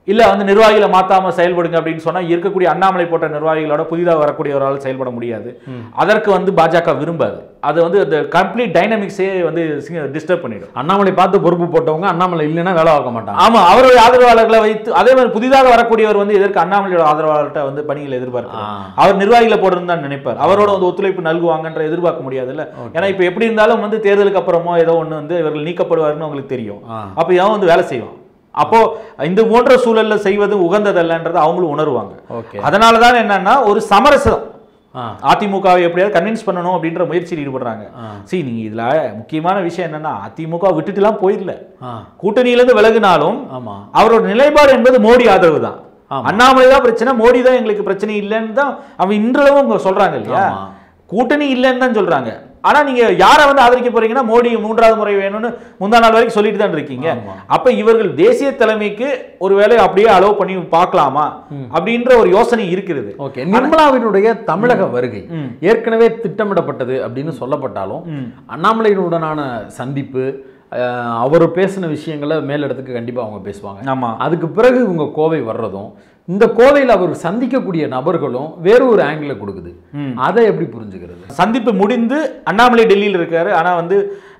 இல்ல வந்து நிர்வாகிகளை மாத்தாம செயல்படுங்க அப்படின்னு சொன்னா இருக்கக்கூடிய அண்ணாமலை போட்ட நிர்வாகிகளோட புதிதாக வரக்கூடியவரால் செயல்பட முடியாது அதற்கு வந்து பாஜக விரும்பாது அது வந்து அந்த கம்ப்ளீட் டைனமிக்ஸே வந்து டிஸ்டர்ப் பண்ணிடும் அண்ணாமலை பார்த்து பொறுப்பு போட்டவங்க அண்ணாமலை இல்லைன்னா வேலை பார்க்க மாட்டாங்க ஆமா அவருடைய ஆதரவாளர்களை வைத்து அதே மாதிரி புதிதாக வரக்கூடியவர் வந்து எதற்கு அண்ணாமலையோட ஆதரவாளர்கிட்ட வந்து பணிகளை எதிர்பார்க்கிறார் ஆ. அவர் நிர்வாகிகளை போடுறது தான் நினைப்பார் அவரோட வந்து ஒத்துழைப்பு நல்குவாங்கன்ற எதிர்பார்க்க முடியாதுல்ல ஏன்னா இப்ப எப்படி இருந்தாலும் வந்து தேர்தலுக்கு அப்புறமோ ஏதோ ஒண்ணு வந்து இவர்கள் நீக்கப்படுவார்னு உங்களுக்கு தெரியும் ஆ. அப்ப எவன் வந்து வேலை செய்வான் அப்போ இந்த போன்ற சூழல்ல செய்வது உகந்ததல்லன்றதை அவங்களும் உணருவாங்க ஓகே அதனால தான் என்னன்னா ஒரு சமரசம் ஆ அதிமுகவை எப்படியாவது கன்வின்ஸ் பண்ணணும் அப்படின்ற முயற்சியில் ஈடுபடுறாங்க ஆ. சரி நீங்க இதுல முக்கியமான விஷயம் என்னன்னா அதிமுக விட்டுட்டுலாம் போயிடல ஆ கூட்டணியிலிருந்து விலகினாலும் ஆமா அவரோட நிலைப்பாடு என்பது மோடி ஆதரவு தான் ஆமா. அண்ணாமலை தான் பிரச்சனை மோடி தான் எங்களுக்கு பிரச்சனை இல்லைன்னு தான் அவன் இன்றளவும் அவங்க சொல்றாங்க இல்லையா ஆமா. கூட்டணி இல்லைன்னு தான் சொல்றாங்க ஆனா நீங்க யாரை வந்து ஆதரிக்க போறீங்கன்னா மோடி மூன்றாவது முறை வேணும்னு முந்தா நாள் வரைக்கும் சொல்லிட்டு தான் இருக்கீங்க ஆமா. அப்ப இவர்கள் தேசிய தலைமைக்கு ஒருவேளை அப்படியே அலோவ் பண்ணி பார்க்கலாமா அப்படின்ற ஒரு யோசனை இருக்கிறது ஓகே நிர்மலாவினுடைய தமிழக வருகை ம். ஏற்கனவே திட்டமிடப்பட்டது அப்படின்னு சொல்லப்பட்டாலும் ம். அண்ணாமலையினுடனான சந்திப்பு அஹ், அவர் பேசின விஷயங்களை மேலிடத்துக்கு கண்டிப்பா அவங்க பேசுவாங்க ஆமா அதுக்கு பிறகு இவங்க கோவை வர்றதும் இந்த கோவையில் அவர் சந்திக்கக்கூடிய நபர்களும் வேற ஒரு ஆங்கிள் கொடுக்குது ம். அதை எப்படி புரிஞ்சுக்கிறது சந்திப்பு முடிந்து அண்ணாமலை டெல்லியில் இருக்காரு ஆனா வந்து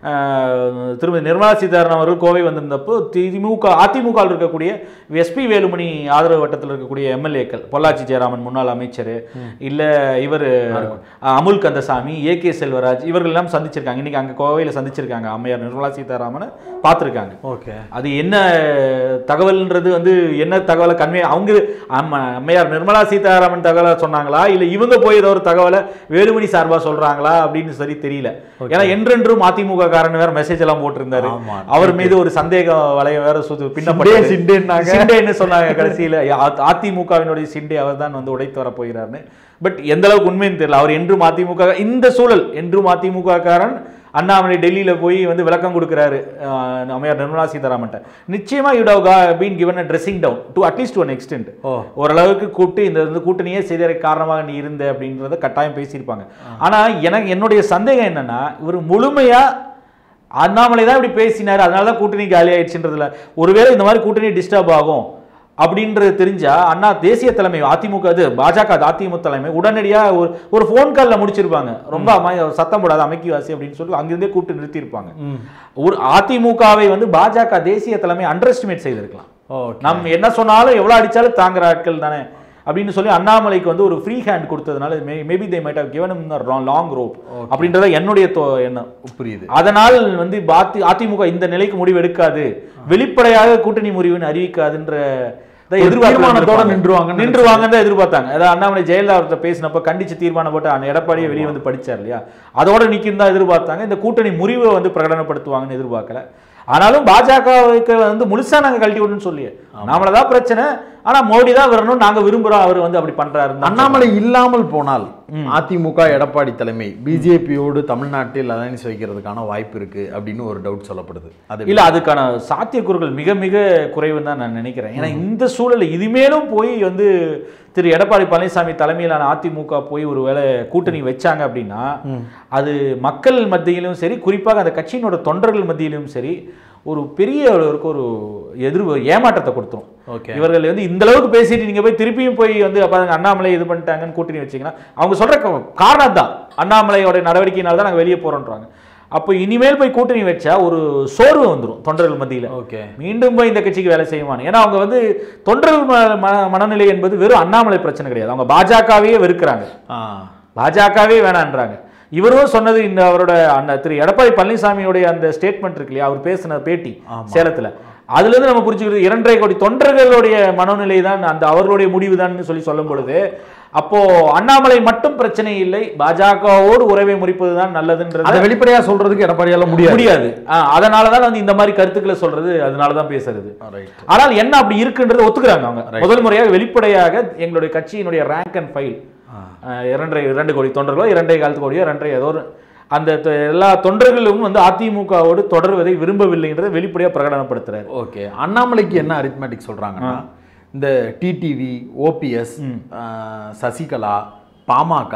அஹ், திருமதி நிர்மலா சீதாராமன் அவர்கள் கோவை வந்திருந்தப்போ திமுக அதிமுக வில் இருக்கக்கூடிய எஸ்பி வேலுமணி ஆதரவு வட்டத்தில் இருக்கக்கூடிய எம்எல்ஏக்கள் பொள்ளாச்சி ஜெயராமன் முன்னாள் அமைச்சர் இல்ல இவர் அமுல் கந்தசாமி ஏ கே செல்வராஜ் இவர்கள் எல்லாம் சந்திச்சிருக்காங்க இன்னைக்கு அங்க கோவையில சந்திச்சிருக்காங்க அம்மையார் நிர்மலா சீதாராமனை பார்த்திருக்காங்க ஓகே அது என்ன தகவல்ன்றது வந்து என்ன தகவலை கன்வே அவங்க ஆமா, அம்மையார் நிர்மலா சீதாராமன் தகவலை சொன்னாங்களா இல்ல இவங்க போய் ஏதோ ஒரு தகவலை வேலுமணி சார்பா சொல்றாங்களா அப்படின்னு சரி தெரியல ஏன்னா என்றென்றும் அதிமுக காரன் வேற மெசேஜ் எல்லாம் போட்டிருந்தாரு ஆமா. அவர் மீது ஒரு சந்தேக வளையம் வேற சுத்து சிண்டே, பின்னப்பட்டு சிண்டேன்னாங்க. சிண்டேன்னு சொன்னாங்க கடைசியில அ- அதிமுகவினுடைய சிண்டே அவர் தான் வந்து உடைத்து வர போகிறார்னு பட் எந்த அளவுக்கு உண்மைன்னு தெரியல அவர் என்றும் அதிமுக இந்த சூழல் என்றும் அதிமுக காரன் அண்ணாமலை டெல்லியில போய் வந்து விளக்கம் கொடுக்குறாரு அஹ், அம்மையார் நிர்மலா சீதாராமன்ட்ட நிச்சயமா you'd have been given a dressing down to at least to an extent ஓ ஓரளவுக்கு கூப்பிட்டு இந்த வந்து கூட்டணியே செய்ததற்கு காரணமாக நீ இருந்த அப்படின்றத கட்டாயம் பேசியிருப்பாங்க ஆனா எனக்கு என்னுடைய சந்தேகம் என்னன்னா இவர் முழுமையா அண்ணாமலை தான் இப்படி பேசினார் அதனால தான் கூட்டணி காலி ஆயிடுச்சுன்றதுல ஒருவேளை இந்த மாதிரி கூட்டணி டிஸ்டர்ப் ஆகும் அப்படின்றது தெரிஞ்சா அண்ணா தேசிய தலைமை அதிமுக இது பாஜக அதிமுக தலைமை உடனடியா ஒரு ஒரு ஃபோன் காலில் முடிச்சிருப்பாங்க ரொம்ப அமை சத்தம் போடாத அமைக்கிவாசி அப்படின்னு சொல்லி அங்கிருந்தே கூப்பிட்டு நிறுத்தியிருப்பாங்க ம் ஒரு அதிமுகவை வந்து பாஜக தேசிய தலைமை அண்டர் எஸ்டிமேட் செய்திருக்கலாம் ஓகே நம்ம என்ன சொன்னாலும் எவ்வளவு அடிச்சாலும் தாங்குற ஆட்கள் தானே அப்படின்னு சொல்லி அண்ணாமலைக்கு வந்து ஒரு ஃப்ரீ ஹேண்ட் கொடுத்ததுனால maybe they might have given long rope அப்படின்றத என்னுடைய தோ- எண்ணம் புரியுது அதனால் வந்து பாத்தி அதிமுக இந்த நிலைக்கு முடிவு எடுக்காது வெளிப்படையாக கூட்டணி முறிவுன்னு அறிவிக்காதுன்ற இதை ஒரு எதிர்பார்ப்பு தீர்மானத்தோட இருந்திருப்பாங்க. நின்றுவாங்கன்னு நின்றுவாங்கன்னு தான் எதிர்பார்த்தாங்க அதாவது அண்ணாமலை ஜெயலலிதா அவர்கிட்ட பேசினப்ப கண்டிச்சு தீர்மானம் போட்டு அந்த எடப்பாடியை வெளியே வந்து படிச்சார் இல்லையா அதோட நிற்கும் தான் எதிர்பார்த்தாங்க இந்த கூட்டணி முறிவை வந்து பிரகடனப்படுத்துவாங்கன்னு எதிர்பார்க்கல ஆனாலும் பாஜகவுக்கு வந்து முழுசா நாங்க கழட்டி விடணும்னு சொல்லி அண்ணாமலை தான் பிரச்சனை ஆனா மோடி தான் வரணும் நாங்க விரும்புறோம் அவர் வந்து அப்படி பண்றாரு அண்ணாமலை இல்லாமல் போனால் அதிமுக எடப்பாடி தலைமை பிஜேபியோடு தமிழ்நாட்டில் அலைன்ஸ் வைக்கிறதுக்கான வாய்ப்பு இருக்கு அப்படின்னு ஒரு டவுட் சொல்லப்படுது அது இல்ல அதுக்கான சாத்தியக்கூறுகள் மிக மிக குறைவுன்னு தான் நான் நினைக்கிறேன் ஏன்னா இந்த சூழல்ல இனிமேலும் போய் வந்து திரு எடப்பாடி பழனிசாமி தலைமையிலான அதிமுக போய் ஒரு வேளை கூட்டணி வச்சாங்க அப்படின்னா அது மக்கள் மத்தியிலும் சரி குறிப்பாக அந்த கட்சியினோட தொண்டர்கள் மத்தியிலும் சரி ஒரு பெரிய அளவுக்கு ஒரு எதிர்வு ஏமாற்றத்தை கொடுத்துரும் ஓகே இவர்கள் வந்து இந்த அளவுக்கு பேசிட்டு நீங்க போய் திருப்பியும் போய் வந்து பாருங்க அண்ணாமலை இது பண்ணிட்டாங்கன்னு கூட்டணி வச்சீங்கன்னா அவங்க சொல்ற க- காரணம் தான் அண்ணாமலையோட நடவடிக்கையினால தான் நாங்க வெளியே போறோம்ன்றாங்க அப்போ இனிமேல் போய் கூட்டணி வச்சா ஒரு சோர்வு வந்துரும் தொண்டர்கள் மத்தியில ஓகே மீண்டும் போய் இந்த கட்சிக்கு வேலை செய்வான் ஏன்னா அவங்க வந்து தொண்டர்கள் ம- ம- மனநிலை என்பது வெறும் அண்ணாமலை பிரச்சனை கிடையாது அவங்க பாஜகவையே வெறுக்கிறாங்க ஆ பாஜகவே வேணான்றாங்க இவரும் சொன்னது இந்த அவரோட அந்த திரு எடப்பாடி பழனிசாமியுடைய அந்த ஸ்டேட்மெண்ட் இருக்கு இல்லையா அவர் பேசின பேட்டி சேலத்துல அதுல இருந்து நம்ம புரிஞ்சுக்கிறது இரண்டரை கோடி தொண்டர்களுடைய மனநிலை தான் அந்த அவர்களுடைய முடிவு தான் சொல்லி சொல்லும் பொழுது அப்போ அண்ணாமலை மட்டும் பிரச்சனை இல்லை பாஜகவோடு உறவை முறிப்பது தான் நல்லதுன்றது அதை வெளிப்படையா சொல்றதுக்கு எடப்பாடியால முடியாது முடியாது ஆஹ் அதனால தான் வந்து இந்த மாதிரி கருத்துக்களை சொல்றது அதனால தான் பேசுறது ரைட் ஆனால் என்ன அப்படி இருக்குன்றதை ஒத்துக்கிறாங்க அவங்க முதல் முறையாக வெளிப்படையாக எங்களுடைய கட்சியினுடைய ரேங்க் அண்ட் ஃபைல் இரண்டரை இரண்டு கோடி தொண்டர்களோ இரண்டரை காலத்து கோடியோ இரண்டரை ஏதோ ஒரு அந்த தொ- எல்லா தொண்டர்களும் வந்து அதிமுகவோடு தொடர்வதை விரும்பவில்லைன்றதை வெளிப்படையாக பிரகடனப்படுத்துறாரு ஓகே அண்ணாமலைக்கு என்ன அரித்மெட்டிக் சொல்றாங்கன்னா இந்த டிடிவி ஓபிஎஸ் சசிகலா பாமக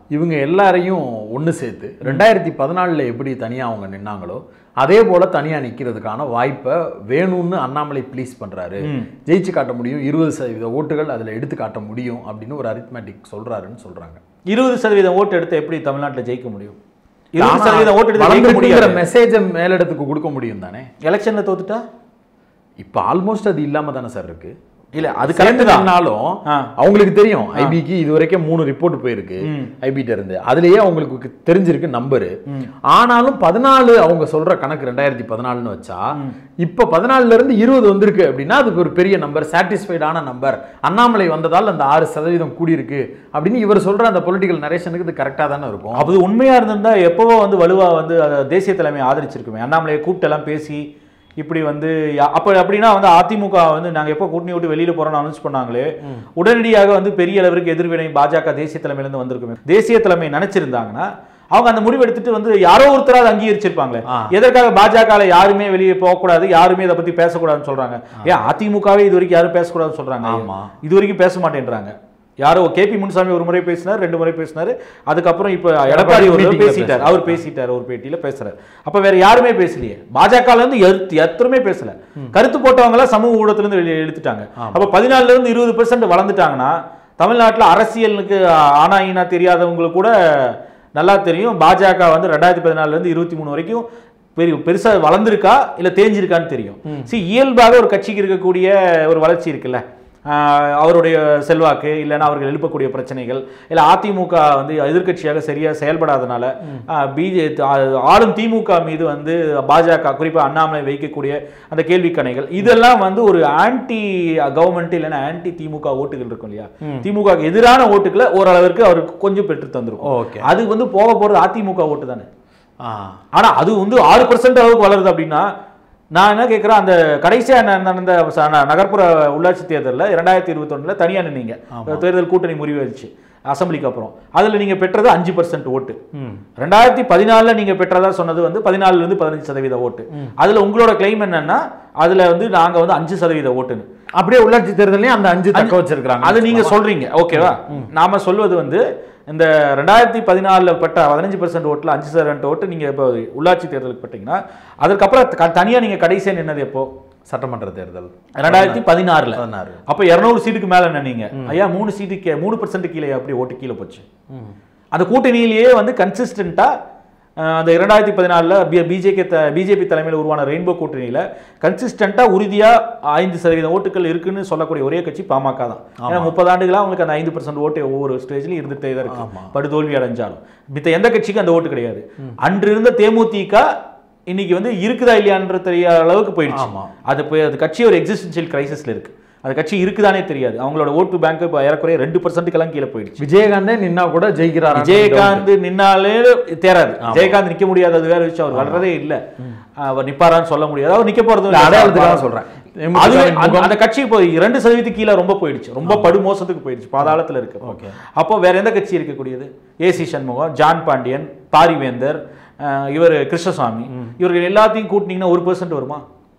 இவங்க எல்லாரையும் ஒன்று சேர்த்து ரெண்டாயிரத்தி பதினாலில் எப்படி தனியாக அவங்க நின்னாங்களோ அதே போல் தனியாக நிற்கிறதுக்கான வாய்ப்பை வேணும்னு அண்ணாமலை ப்ளீஸ் பண்ணுறாரு ஜெயிச்சு காட்ட முடியும் இருபது சதவீத ஓட்டுகள் அதில் எடுத்து காட்ட முடியும் அப்படின்னு ஒரு அரித்மேட்டிக் சொல்கிறாருன்னு சொல்கிறாங்க இருபது சதவீதம் ஓட்டு எடுத்து எப்படி தமிழ்நாட்டுல ஜெயிக்க முடியும் இருபது சதவீதம் ஓட்டு எடுத்து ஜெயிக்க முடியாத முடியாது மெசேஜை மேலிடத்துக்கு கொடுக்க முடியும் தானே எலெக்ஷன்ல தோத்துட்டா இப்போ ஆல்மோஸ்ட் அது இல்லாம தானே சார் இருக்கு இல்ல அது கரெக்ட் தான் சேர்ந்துனாலும் ஆ. அவங்களுக்கு தெரியும் ஐபிக்கு இது வரைக்கும் மூணு ரிப்போர்ட் போயிருக்கு ஐபிட்ட இருந்து அதுலயே அவங்களுக்கு தெரிஞ்சிருக்கு நம்பரு ஆனாலும் பதினாலு அவங்க சொல்ற கணக்கு ரெண்டாயிரத்தி பதினாலுன்னு வச்சா இப்ப பதினாலுல இருந்து இருபது வந்திருக்கு அப்படின்னா அது ஒரு பெரிய நம்பர் சாட்டிஸ்ஃபைடான நம்பர் அண்ணாமலை வந்ததால் அந்த ஆறு சதவீதம் கூடியிருக்கு அப்படின்னு இவர் சொல்ற அந்த பொலிட்டிக்கல் நரேஷனுக்கு இது கரெக்டா தானே இருக்கும் அது உண்மையா இருந்திருந்தா எப்பவோ வந்து வலுவா வந்து அத தேசிய தலைமை ஆதரிச்சிருக்குமே அண்ணாமலையை கூப்பிட்டு எல்லாம் பேசி இப்படி வந்து யா- அப்ப அப்படின்னா வந்து அதிமுக வந்து நாங்க எப்போ கூட்டணி விட்டு வெளியில போறோம்னு அனௌன்ஸ் பண்ணாங்களே உடனடியாக வந்து பெரிய அளவிற்கு எதிர்வினை பாஜக தேசிய தலைமையில இருந்து வந்திருக்குமே தேசிய தலைமை நினைச்சிருந்தாங்கன்னா அவங்க அந்த முடிவு எடுத்துட்டு வந்து யாரோ ஒருத்தராவது அங்கீகரிச்சிருப்பாங்களே ஆ. எதற்காக பாஜக யாருமே வெளியே போகக்கூடாது யாருமே இதை பத்தி பேசக்கூடாதுன்னு சொல்றாங்க ஏன் அதிமுகவே இது வரைக்கும் யாரும் பேசக்கூடாதுன்னு சொல்றாங்க ஆமா. இது வரைக்கும் பேச மாட்டேன்றாங்க யாரோ கேபி முனுசாமி ஒரு முறை பேசினார் ரெண்டு முறை பேசினார் அதுக்கப்புறம் இப்போ எடப்பாடி ஒரு தடவை meeting ல பேசிட்டார் பேசுறாரு. அவர் பேசிட்டார் ஒரு பேட்டியில பேசுறாரு அப்ப வேற யாருமே பேசலையே பாஜகல இருந்து எத்- எத்தருமே பேசல கருத்து போட்டவங்க எல்லாம் சமூக ஊடகத்துல இருந்து வெளியே எடுத்துட்டாங்க அப்ப பதினாலுல இருந்து இருபது பெர்சென்ட் வளர்ந்துட்டாங்கன்னா தமிழ்நாட்டுல அரசியலுக்கு ஆனா ஈனா தெரியாதவங்களுக்கு கூட நல்லா தெரியும் பாஜக வந்து ரெண்டாயிரத்தி பதினாலுல இருந்து இருபத்தி மூணு வரைக்கும் பெரிய பெருசா வளர்ந்துருக்கா இல்ல தேஞ்சிருக்கான்னு தெரியும் see இயல்பாக ஒரு கட்சிக்கு இருக்கக்கூடிய ஒரு வளர்ச்சி இருக்குல்ல ஆஹ் அவருடைய செல்வாக்கு இல்லைன்னா அவர்கள் எழுப்பக்கூடிய பிரச்சனைகள் இல்லை அதிமுக வந்து எதிர்க்கட்சியாக சரியா செயல்படாதனால பிஜே ஆளும் திமுக மீது வந்து பாஜக குறிப்பா அண்ணாமலை வைக்கக்கூடிய அந்த கேள்விக்கணைகள் இதெல்லாம் வந்து ஒரு ஆன்டி கவர்மெண்ட் இல்லைன்னா ஆன்டி திமுக ஓட்டுகள் இருக்கும் இல்லையா திமுக க்கு எதிரான ஓட்டுகளை ஓரளவிற்கு அவருக்கு கொஞ்சம் பெற்று தந்துரும் ஓகே அது வந்து போக போறது அதிமுக ஓட்டு தானே ஆ ஆனா அது வந்து ஆறு பர்சன்ட் அளவுக்கு வளருது அப்படின்னா நான் என்ன கேட்குறேன் அந்த கடைசியா ந- நடந்த ச- ந- நகர்ப்புற உள்ளாட்சி தேர்தலில் இரண்டாயிரத்தி இருபத்தொன்னுல தனியா நின்னீங்க தேர்தல் கூட்டணி முறிவடிச்சு அசம்பிளிக்கு அப்புறம் அதுல நீங்க பெற்றது அஞ்சு பர்சன்ட் ஓட்டு ம் ரெண்டாயிரத்தி பதினாலில் நீங்க பெற்றதா சொன்னது வந்து பதினாலுல இருந்து பதினஞ்சு சதவீத ஓட்டு அதுல உங்களோட கிளைம் என்னன்னா அதுல வந்து நாங்க வந்து அஞ்சு சதவீத ஓட்டுன்னு அப்படியே உள்ளாட்சி தேர்தலையும் அந்த அஞ்சு தக்க வச்சிருக்காங்க அது நீங்க சொல்றீங்க ஓகேவா நாம சொல்வது வந்து இந்த ரெண்டாயிரத்தி பதினாலுல பட்ட பதினஞ்சு பர்சன்ட் ஓட்டுல அஞ்சு சதவீத ஓட்டு நீங்க இப்போ உள்ளாட்சி தேர்தலுக்கு பட்டீங்கன்னா அதுக்கப்புறம் க- தனியா நீங்க கடைசியா நின்னது எப்போ சட்டமன்ற தேர்தல் ரெண்டாயிரத்தி பதினாறுல பதினாறு அப்ப இருநூறு சீட்டுக்கு மேல நின்னீங்க ஐயா மூணு சீட்டு கீ மூணு பர்சன்ட் கீழே அப்படி ஓட்டு கீழே போச்சு அந்த கூட்டணியிலேயே வந்து கன்சிஸ்டண்டா அந்த இரண்டாயிரத்தி பதினாலில் பிஜேபி பிஜேபி தலைமையில் உருவான ரெயின்போ கூட்டணியில கன்சிஸ்டண்டா உறுதியா ஐந்து சதவீதம் ஓட்டுகள் இருக்குன்னு சொல்லக்கூடிய ஒரே கட்சி பாமக தான் ஏன்னா முப்பது ஆண்டுகளா அவங்களுக்கு அந்த ஐந்து பர்சன்ட் ஓட்டு ஒவ்வொரு ஸ்டேஜ்லையும் இருந்துட்டே தான் இருக்கு படுதோல்வி அடைஞ்சாலும் மித்த எந்த கட்சிக்கும் அந்த ஓட்டு கிடையாது அன்று இருந்த தேமுதிக இன்னைக்கு வந்து இருக்குதா இல்லையான்ற தெரியாத அளவுக்கு போயிடுச்சு ஆமா. அது போய் அது கட்சி ஒரு எக்ஸிஸ்டன்ஷியல் கிரைசிஸ்ல இருக்கு அந்த கட்சி இருக்குதானே தெரியாது அவங்களோட ஓட்டு பேங்க் இப்போ ஏறக்குறைய ரெண்டு பர்சன்ட்டுக்கெல்லாம் கீழே போயிடுச்சு விஜயகாந்தே நின்னா கூட ஜெயிக்கிறாரா விஜயகாந்த் நின்னாலே தேராது விஜயகாந்த் நிக்க முடியாது அது வேற விஷயம் அவர் வளரதே இல்ல அவர் நிப்பாரான்னு சொல்ல முடியாது அவர் நிக்க போறது இல்ல, அடையாளத்துக்காக சொல்றேன். அது தேமுதிகவின் அந்த- அந்த கட்சி இப்போ இரண்டு சதவீதத்துக்கு கீழே ரொம்ப போயிடுச்சு ரொம்ப படுமோசத்துக்கு போயிடுச்சு பாதாளத்துல இருக்கு Okay. அப்போ வேற எந்த கட்சி இருக்கக்கூடியது ஏசி சண்முகம் ஜான் பாண்டியன் பாரிவேந்தர் அஹ், இவர் கிருஷ்ணசாமி இவர்கள் எல்லாத்தையும் கூட்டினீங்கன்னா ஒரு பெர்சன்ட் வருமா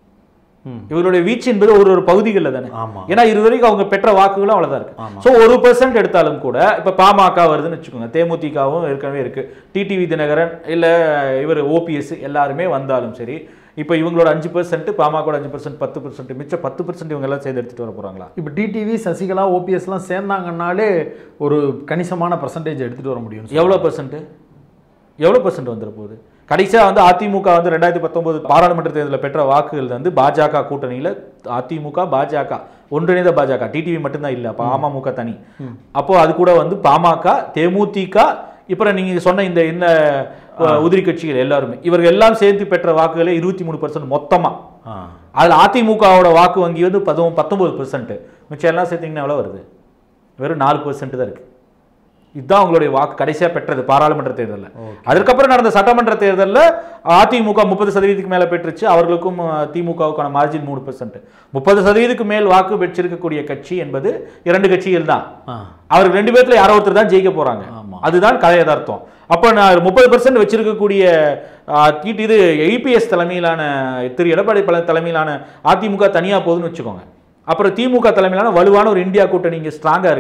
ம். இவருடைய வீச்சு என்பது ஒரு ஒரு பகுதிகளில் தானே ஆமா ஏன்னா இது வரைக்கும் அவங்க பெற்ற வாக்குகளும் அவ்வளவுதான் இருக்கு ஸோ ஒரு பெர்சன்ட் எடுத்தாலும் கூட இப்ப பாமக வருதுன்னு வச்சுக்கோங்க தேமுதிகவும் ஏற்கனவே இருக்கு டிடிவி தினகரன் இல்ல இவர் ஓபிஎஸ் எல்லாருமே வந்தாலும் சரி இப்போ இவங்களோட அஞ்சு பெர்சென்ட் பாமக அஞ்சு பெர்சென்ட் பத்து பெர்சென்ட் மிச்சம் பத்து பெர்சென்ட் இவங்க எல்லாம் சேர்ந்து எடுத்துட்டு வர போறாங்களா இப்போ டிடிவி சசிகலா ஓபிஎஸ்லாம் சேர்ந்தாங்கன்னாலே ஒரு கணிசமான பர்சன்டேஜ் எடுத்துட்டு வர முடியும் எவ்வளோ பெர்சென்ட் எவ்வளோ பெர்சென்ட் வந்துட போகுது கடைசியா வந்து அதிமுக வந்து ரெண்டாயிரத்தி பத்தொன்பது பாராளுமன்ற தேர்தலில் பெற்ற வாக்குகள் வந்து பாஜக கூட்டணியில அதிமுக பாஜக ஒன்றிணைந்த பாஜக டிடிவி மட்டும்தான் இல்லை அப்போ அமமுக தனி அப்போ அது கூட வந்து பாமக தேமுதிக இப்போ நீங்க சொன்ன இந்த இந்த அஹ், உதிரி கட்சிகள் எல்லாருமே இவர்கள் எல்லாம் சேர்த்து பெற்ற வாக்குகளே இருபத்தி மூணு பர்சன்ட் மொத்தமா ஆ அதுல அதிமுகவோட வாக்கு வங்கி வந்து பதவும் பத்தொன்பது பெர்சன்ட் மிச்சம் எல்லாம் சேர்த்தீங்கன்னா எவ்வளோ வருது வெறும் நாலு பெர்சன்ட் தான் இருக்கு இதுதான் உங்களுடைய வாக்கு கடைசியா பெற்றது பாராளுமன்ற தேர்தலில் அதுக்கப்புறம் நடந்த சட்டமன்ற தேர்தலில் அதிமுக முப்பது சதவீதத்துக்கு மேல பெற்றுச்சு அவர்களுக்கும் அஹ், திமுகவுக்கான மார்ஜின் மூணு பெர்சன்ட் முப்பது சதவீதத்துக்கு மேல் வாக்கு பெற்றிருக்கக்கூடிய கட்சி என்பது இரண்டு கட்சிகள் தான் ஆ அவர்கள் ரெண்டு பேர்த்துல யாரோ ஒருத்தர் தான் ஜெயிக்க போறாங்க ஆமா. அதுதான் கதை யதார்த்தம் அப்போ நான் முப்பது பர்சன்ட் வச்சிருக்கக்கூடிய தீட்டு இது இபிஎஸ் தலைமையிலான திரு எடப்பாடி பழ தலைமையிலான அதிமுக தனியா போகுதுன்னு வச்சுக்கோங்க அப்புறம் திமுக தலைமையிலான வலுவான ஒரு இந்தியா கூட்டணி இங்கே ஸ்ட்ராங்கா இருக்குது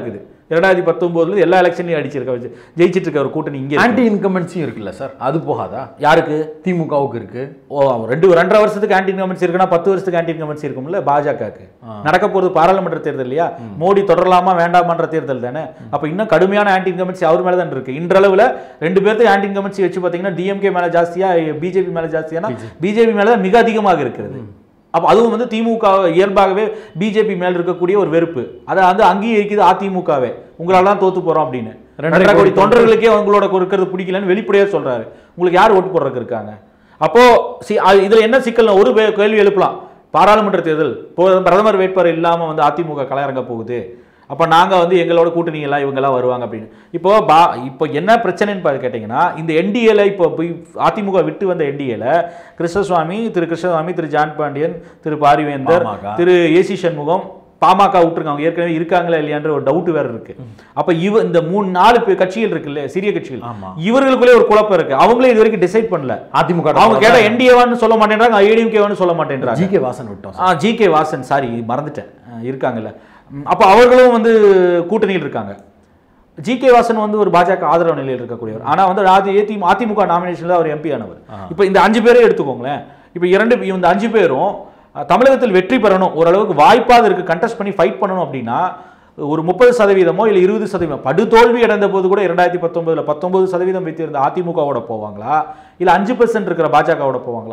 இரண்டாயிரத்தி பத்தொம்போதுல எல்லா எலெக்ஷன்லையும் அடிச்சிருக்க வச்சு ஜெயிச்சிட்டு இருக்க ஒரு கூட்டணி இங்கே ஆன்டி இன்கம்பன்சியும் இருக்குல்ல சார் அது போகாதா யாருக்கு திமுகவுக்கு இருக்கு ஓ ரெண்டு ரெண்டரை வருஷத்துக்கு ஆன்டி இன்கம்பன்சி இருக்குன்னா பத்து வருஷத்துக்கு ஆன்டி இன்கம்பன்சி இருக்கும்ல பாஜகவுக்கு நடக்க போகிறது பாராளுமன்ற தேர்தல் இல்லையா மோடி தொடரலாமா வேண்டாமான்ற தேர்தல் தானே அப்போ இன்னும் கடுமையான ஆன்டி இன்கம்பன்சி அவர் மேலே தான் இருக்கு இன்றளவில் ரெண்டு பேர்த்துக்கு ஆன்டி இன்கம்பன்சி வச்சு பார்த்தீங்கன்னா டிஎம்கே மேலே ஜாஸ்தியா பிஜேபி மேலே ஜாஸ்தியானா பிஜேபி மேலே தான் மிக அதிகமாக இருக்கிறது அப்போ அதுவும் வந்து திமுக இயல்பாகவே பிஜேபி மேல இருக்கக்கூடிய ஒரு வெறுப்பு அதை வந்து அங்கீகரிக்குது அதிமுகவே உங்களால தான் தோத்து போறோம் அப்படின்னு ரெண்டரை ரெண்டரை கோடி கோடி தொண்டர்களுக்கே உங்களோட இருக்கிறது பிடிக்கலன்னு வெளிப்படையா சொல்றாரு உங்களுக்கு யார் ஓட்டு போடுறதுக்கு இருக்காங்க அப்போ சி அ- இதுல என்ன சிக்கல் ஒரு வே- கேள்வி எழுப்பலாம் பாராளுமன்ற தேர்தல் போ- பிரதமர் வேட்பாளர் இல்லாம வந்து அதிமுக களமிறங்க போகுது அப்ப நாங்க வந்து எங்களோட கூட்டணி எல்லாம் இவங்க எல்லாம் வருவாங்க அப்படின்னு இப்போ பா இப்போ என்ன பிரச்சனைன்னு பாரு கேட்டீங்கன்னா இந்த என்டிஏல இப்போ போய் அதிமுக விட்டு வந்த என்டிஏல கிருஷ்ணசுவாமி திரு கிருஷ்ணசுவாமி திரு ஜான் பாண்டியன் திரு பாரிவேந்தர் பாமக. திரு ஏசி சண்முகம் பாமக விட்டுருங்க அவங்க ஏற்கனவே இருக்காங்களா இல்லையான்ற ஒரு டவுட் வேற இருக்கு அப்ப இவ இந்த மூணு நாலு பே- கட்சிகள் இருக்குல்ல சிறிய கட்சிகள் ஆமா. இவர்களுக்குள்ளே ஒரு குழப்பம் இருக்கு அவங்களே இது வரைக்கும் டிசைட் பண்ணல அதிமுக அவங்க கேட்ட என்டிஏவான்னு சொல்ல மாட்டேன்றாங்க ஐடிஎம்கேவான்னு சொல்ல மாட்டேன்றாங்க ஜி கே வாசன் விட்டோம் ஆ ஜி கே வாசன் சாரி மறந்துட்டேன் ஆ, இருக்காங்கல்ல ம், அப்போ அவர்களும் வந்து கூட்டணியில் இருக்காங்க ஜி கே வாசன் வந்து ஒரு பாஜக ஆதரவு நிலையில் இருக்கக்கூடியவர் ஆனா வந்து ஆதி ஏதி அதிமுக நாமினேஷன்ல அவர் எம்பி ஆனவர் இப்போ இந்த அஞ்சு பேரே எடுத்துக்கோங்களேன் இப்போ இரண்டு இந்த அஞ்சு பேரும் அஹ், தமிழகத்தில் வெற்றி பெறணும் ஓரளவுக்கு வாய்ப்பாக இருக்கு கண்டெஸ்ட் பண்ணி ஃபைட் பண்ணணும் அப்படின்னா ஒரு முப்பது சதவீதமோ இல்லை இருபது சதவீதம் படுதோல்வி அடைந்த போது கூட இரண்டாயிரத்தி பத்தொன்பதுல பத்தொன்பது சதவீதம் வைத்திருந்த அதிமுகவோட போவாங்களா இல்லை அஞ்சு பெர்சன்ட் இருக்கிற பாஜகவோட போவாங்களா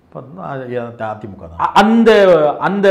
அதிமுக தான் அ- அந்த அந்த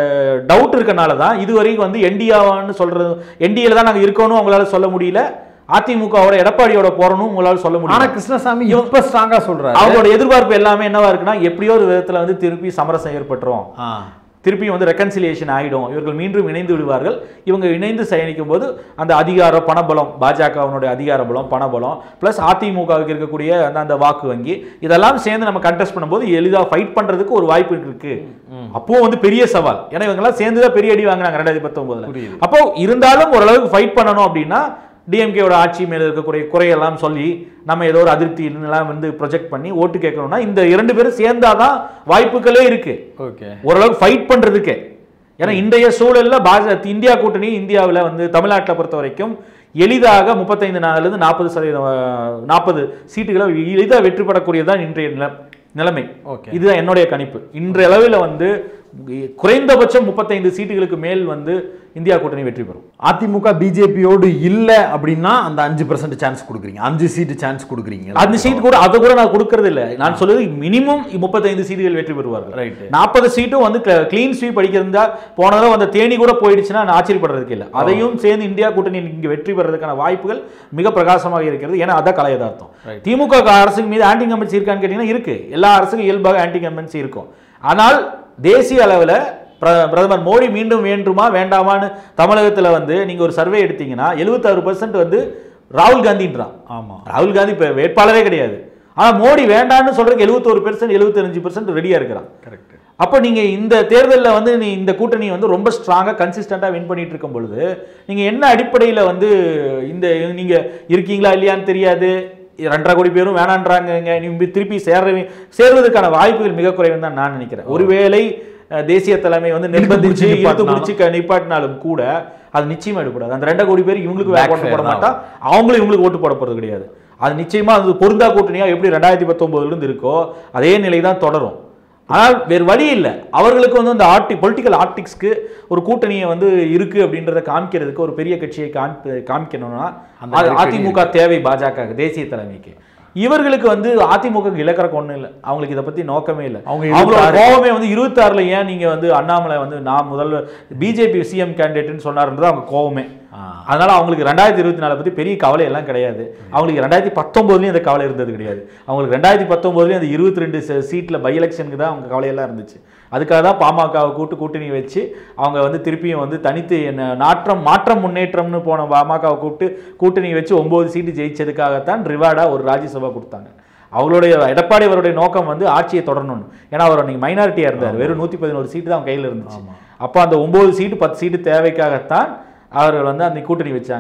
டவுட் இருக்கனால தான் இது வரைக்கும் வந்து என்டிஆன்னு சொல்றது என்டிஏல தான் நாங்க இருக்கணும் உங்களால சொல்ல முடியல அதிமுகவோட எடப்பாடியோட போறணும் உங்களால சொல்ல ஆனா முடியல கிருஷ்ணசாமி இப்ப ஸ்ட்ராங்கா சொல்றாரு அவங்களோட எதிர்பார்ப்பு எல்லாமே என்னவா இருக்குன்னா எப்படியோ ஒரு விதத்துல வந்து திருப்பி சமரசம் ஏற்பட்டுரும் ஆ. திருப்பி வந்து ரெக்கன்சிலியேஷன் ஆயிடும் இவர்கள் மீண்டும் இணைந்து விடுவார்கள் இவங்க இணைந்து பயணிக்கும் போது அந்த அதிகார பணபலம் பாஜகவினுடைய அதிகார பலம் பணபலம் பிளஸ் அதிமுகவுக்கு இருக்கக்கூடிய அந்த அந்த வாக்கு வங்கி இதெல்லாம் சேர்ந்து நம்ம கண்டெஸ்ட் பண்ணும்போது எளிதாக ஃபைட் பண்றதுக்கு ஒரு வாய்ப்பு இருக்கு அப்போ வந்து பெரிய சவால் ஏன்னா இவங்கெல்லாம் சேர்ந்து தான் பெரிய அடி வாங்கினாங்க ரெண்டாயிரத்தி பத்தொன்பதுல புரியுது. அப்போ இருந்தாலும் ஓரளவுக்கு ஃபைட் பண்ணணும் அப்படின்னா டிஎம்கேவோட ஆட்சி மேல இருக்கக்கூடிய குறையெல்லாம் சொல்லி நம்ம ஏதோ ஒரு அதிருப்தி எல்லாம் வந்து ப்ரொஜெக்ட் பண்ணி ஓட்டு கேட்கணும்னா இந்த இரண்டு பேரும் சேர்ந்தாதான் வாய்ப்புகளே இருக்கு ஓகே ஓரளவுக்கு ஃபைட் பண்றதுக்கு ஏன்னா இன்றைய சூழல்ல பாஜ இந்தியா கூட்டணி இந்தியாவில் வந்து தமிழ்நாட்டில் பொறுத்த வரைக்கும் எளிதாக முப்பத்தைந்து நாலுலேருந்து நாற்பது சதவீதம் நாற்பது சீட்டுகளை எளிதாக வெற்றி பெறக்கூடியதுதான் இன்றைய நில நிலைமை ஓகே இதுதான் என்னுடைய கணிப்பு இன்றைய அளவில் வந்து குறைந்தபட்சம் முப்பத்தைந்து சீட்டுகளுக்கு மேல் வந்து இந்தியா கூட்டணி வெற்றி பெறும் அதிமுக பிஜேபியோடு இல்ல அப்படின்னா அந்த அஞ்சு பர்சன்ட் சான்ஸ் கொடுக்குறீங்க அஞ்சு சீட்டு சான்ஸ் கொடுக்குறீங்க அந்த சீட் கூட அதை கூட நான் கொடுக்கறது இல்லை நான் சொல்றது மினிமம் முப்பத்தைந்து சீட்டுகள் வெற்றி பெறுவார்கள் ரைட் நாற்பது சீட்டும் வந்து க்ளீன் ஸ்வீப் அடிக்கிறதா போன தடவை அந்த தேனி கூட போயிடுச்சுன்னா நான் ஆச்சரியப்படுறதுக்கு இல்லை அதையும் சேர்ந்து இந்தியா கூட்டணி இங்கே வெற்றி பெறதுக்கான வாய்ப்புகள் மிக பிரகாசமாக இருக்கிறது ஏன்னா அதான் கலை யதார்த்தம் Right. திமுக அரசுக்கு மீது ஆன்டி கம்பன்சி இருக்கான்னு கேட்டீங்கன்னா இருக்கு எல்லா அரசுக்கும் இயல்பாக ஆன்டி கம்பன்சி இருக்கும் ஆனால் தேசிய அளவில் பிரதமர் மோடி மீண்டும் வேண்டுமா வேண்டாமான்னு தமிழகத்தில் வந்து நீங்க ஒரு சர்வே எடுத்தீங்கன்னா எழுபத்தாறு பர்சன்ட் வந்து ராகுல் காந்தின்றான் ஆமா ராகுல் காந்தி இப்போ வேட்பாளரே கிடையாது ஆனா மோடி வேண்டான்னு சொல்றதுக்கு எழுபத்தோரு பெர்சன்ட் எழுபத்தஞ்சு பெர்சென்ட் ரெடியா இருக்கிறான் கரெக்ட் அப்போ நீங்க இந்த தேர்தலில் வந்து நீ இந்த கூட்டணி வந்து ரொம்ப ஸ்ட்ராங்காக கன்சிஸ்டண்டாக வின் பண்ணிட்டு இருக்கும் பொழுது நீங்க என்ன அடிப்படையில் வந்து இந்த நீங்க இருக்கீங்களா இல்லையான்னு தெரியாது ரெண்டரை கோடி பேரும் வேணான்றாங்க நீங்க திருப்பி சேர்றவி சேர்வதற்கான வாய்ப்புகள் மிக குறைவுன்னு தான் நான் நினைக்கிறேன் ஒருவேளை அஹ், தேசிய தலைமை வந்து நிர்பந்திச்சு பிடிச்சு இழுத்து நிப்பாட்டினாலும். பிடிச்சி க- நிப்பாட்டினாலும் கூட அது நிச்சயமா எடுக்கூடாது அந்த ரெண்டரை கோடி பேர் இவங்களுக்கு Backfire ஓட்டு போட தான் மாட்டா அவங்களும் இவங்களுக்கு ஓட்டு போட போறது கிடையாது அது நிச்சயமா அது பொருந்தா கூட்டணியா எப்படி ரெண்டாயிரத்தி பத்தொன்பதுல இருந்து இருக்கோ அதே நிலை தான் தொடரும் ஆனால் வேறு வழி இல்லை அவர்களுக்கு வந்து அந்த ஆர்டி பொலிட்டிக்கல் ஆர்டிக்ஸ்க்கு ஒரு கூட்டணியை வந்து இருக்கு அப்படின்றத காமிக்கிறதுக்கு ஒரு பெரிய கட்சியை காமி காமிக்கணும்னா அந்த அது நெருக்கடி அதிமுக தேவை பாஜக தேசிய தலைமைக்கு இவர்களுக்கு வந்து அதிமுக இலக்கறக்கு ஒண்ணும் இல்லை அவங்களுக்கு இதை பத்தி நோக்கமே இல்லை அவங்க அவங்களோட 26 கோவமே வந்து இருபத்தாறுல ஏன் நீங்க வந்து அண்ணாமலை வந்து நான் முதல்ல பிஜேபி சிஎம் கேண்டிடேட்னு சொன்னாருன்றது அவங்க கோவமே ஆ. அதனால அவங்களுக்கு ரெண்டாயிரத்தி இருபத்தி நாலு பத்தி பெரிய கவலை எல்லாம் கிடையாது அவங்களுக்கு ரெண்டாயிரத்தி பத்தொன்பதுலயும் அந்த கவலை இருந்தது கிடையாது அவங்களுக்கு ரெண்டாயிரத்தி பத்தொன்பதுலயும் அந்த இருபத்தி ரெண்டு சீட்ல பை எலெக்ஷனுக்கு தான் அவங்க கவலையெல்லாம் இருந்துச்சு அதுக்காக தான் பாமகவை கூட்டு கூட்டணி வச்சு அவங்க வந்து திருப்பியும் வந்து தனித்து என்ன நாற்றம் மாற்றம் முன்னேற்றம்னு போன பாமகவை கூப்பிட்டு கூட்டணி வச்சு ஒன்பது சீட்டு ஜெயிச்சதுக்காகத்தான் ரிவார்டா ஒரு ராஜ்யசபா கொடுத்தாங்க அவங்களுடைய எடப்பாடி அவருடைய நோக்கம் வந்து ஆட்சியை தொடரணும்னு ஏன்னா அவர் நீங்க மைனாரிட்டியா இருந்தார் வெறும் நூத்தி பதினோரு சீட்டு தான் அவங்க கையில இருந்துச்சு அப்போ அந்த ஒன்பது சீட்டு பத்து சீட்டு தேவைக்காகத்தான் அவர்கள் வந்து அந்த கூட்டணி வச்சாங்க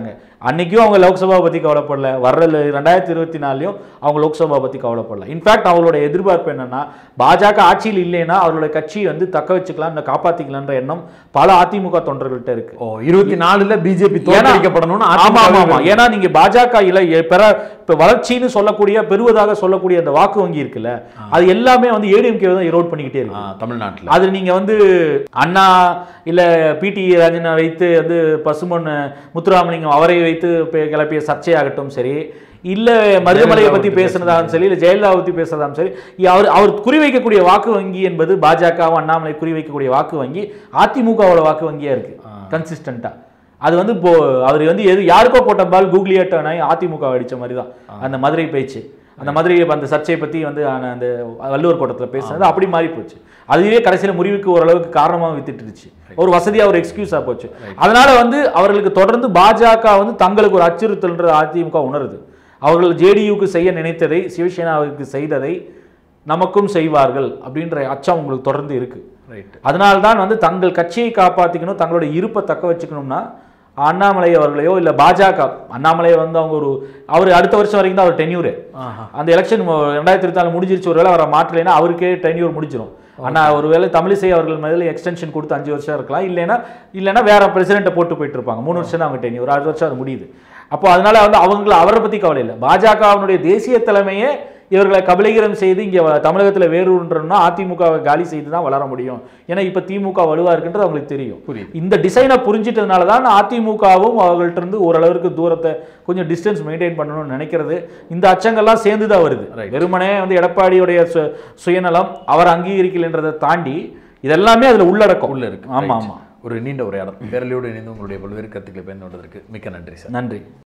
அன்னைக்கும் அவங்க லோக்சபா பற்றி கவலைப்படல வர்ற ரெண்டாயிரத்தி இருபத்தி நாலுலையும் அவங்க லோக்சபா பற்றி கவலைப்படல இன்ஃபேக்ட் அவங்களோட எதிர்பார்ப்பு என்னன்னா பாஜக ஆட்சியில் இல்லைன்னா அவரோட கட்சியை வந்து தக்க வச்சுக்கலாம் இந்த காப்பாற்றிக்கலான்ற எண்ணம் பல அதிமுக தொண்டர்கள்ட்ட இருக்கு ஓ இருபத்தி நாலுல பிஜேபி ஏன்னா- தோற்கடிக்கப்படணும்னு ஆமா ஆமா ஆமா அதிமுக ஏன்னா நீங்க பாஜக இல எ- பெற இப்ப வளர்ச்சின்னு சொல்லக்கூடிய பெறுவதாக சொல்லக்கூடிய அந்த வாக்கு வங்கி இருக்குல்ல அது எல்லாமே வந்து ஏடிஎம்கே தான் எரோட் பண்ணிக்கிட்டே ஆ, இருக்கு தமிழ்நாட்டுல அது நீங்க வந்து அண்ணா இல்ல பிடி ராஜனை வைத்து வந்து பசுமொன் முத்துராமலிங்கம் அவரை வைத்து பே- கிளப்பிய சர்ச்சையாகட்டும் சரி இல்ல மருதமலையை பத்தி பத்தி பேசுனதாலும் சரி இல்ல ஜெயலலிதா பத்தி பேசுறதாலும் சரி இ- அவர் அவர் குறிவைக்கக்கூடிய வாக்கு வங்கி என்பது பாஜகவும் அண்ணாமலை குறிவைக்கக்கூடிய வாக்கு வங்கி அதிமுகவோட வாக்கு வங்கியா இருக்கு கன்சிஸ்டண்டா அது வந்து இப்போ அவர் வந்து எது யாருக்கோ போட்ட பால் கூகுளியா டர்ன் ஆகி அதிமுக அடிச்ச மாதிரி தான் அந்த மதுரை பேச்சு அந்த மதுரை அந்த சர்ச்சையை பத்தி வந்து ஆன அந்த வள்ளுவர் கூட்டத்துல பேசுனது அப்படி மாறி போச்சு அதுவே கடைசியில முறிவுக்கு ஓரளவுக்கு காரணமா வித்துட்டுருச்சு ஒரு வசதியா ஒரு எக்ஸ்கியூஸா போச்சு அதனால வந்து அவர்களுக்கு தொடர்ந்து பாஜக வந்து தங்களுக்கு ஒரு அச்சுறுத்தல்ன்ற அதிமுக உணருது அவர்கள் ஜேடியுக்கு செய்ய நினைத்ததை சிவசேனாவுக்கு செய்ததை நமக்கும் செய்வார்கள் அப்படின்ற அச்சம் உங்களுக்கு தொடர்ந்து இருக்கு ரைட் அதனால தான் வந்து தங்கள் கட்சியை காப்பாற்றிக்கணும் தங்களோட இருப்பை தக்க வச்சுக்கணும்னா அண்ணாமலை அவர்களையோ இல்லை பாஜக அண்ணாமலையை வந்து அவங்க ஒரு அவர் அடுத்த வருஷம் வரைக்கும் தான் அவர் டென்யூரு ஆஹா அந்த எலெக்ஷன் ரெண்டாயிரத்தி இருபத்தி நாலு முடிஞ்சிருச்சு ஒருவேளை அவரை மாற்றலைன்னா அவருக்கே டென்யூர் முடிஞ்சிடும் ஆனா ஒருவேளை தமிழிசை அவர்கள் மேல எக்ஸ்டென்ஷன் கொடுத்து அஞ்சு வருஷம் இருக்கலாம் இல்லைன்னா இல்லைன்னா வேற பிரசிடென்ட்டை போட்டு போயிட்டு இருப்பாங்க மூணு வருஷம் தான் அவங்க டென்யூர் ஆறு வருஷம் அது முடியுது அப்போ அதனால வந்து அவங்கள அவரை பத்தி கவலை இல்லை பாஜகவினுடைய தேசிய தலைமையே இவர்களை கபலீகரம் செய்து இங்கே தமிழகத்தில் வேரூன்றோம்னா அதிமுகவை காலி செய்து தான் வளர முடியும் ஏன்னா இப்போ திமுக வலுவா இருக்குன்றது அவங்களுக்கு தெரியும் புரியுது. இந்த டிசைனை புரிஞ்சிட்டதுனால தான் அதிமுகவும் அவங்கள்ட்ட இருந்து ஓரளவுக்கு தூரத்தை கொஞ்சம் டிஸ்டன்ஸ் மெயின்டைன் பண்ணணும்னு நினைக்கிறது இந்த அச்சங்கள்லாம் சேர்ந்து தான் வருது Right. வெறுமனே வந்து எடப்பாடியுடைய சு- சுயநலம் அவர் அங்கீகரிக்கலைன்றதை தாண்டி இதெல்லாமே அதுல உள்ளடக்கம் உள்ள இருக்கு ஆமா Right. ஆமா ஒரு நீண்ட உரையாடல் பேரலியோடு இணைந்து உங்களுடைய பல்வேறு கருத்துக்களை பயந்து கொண்டதற்கு மிக்க நன்றி சார் நன்றி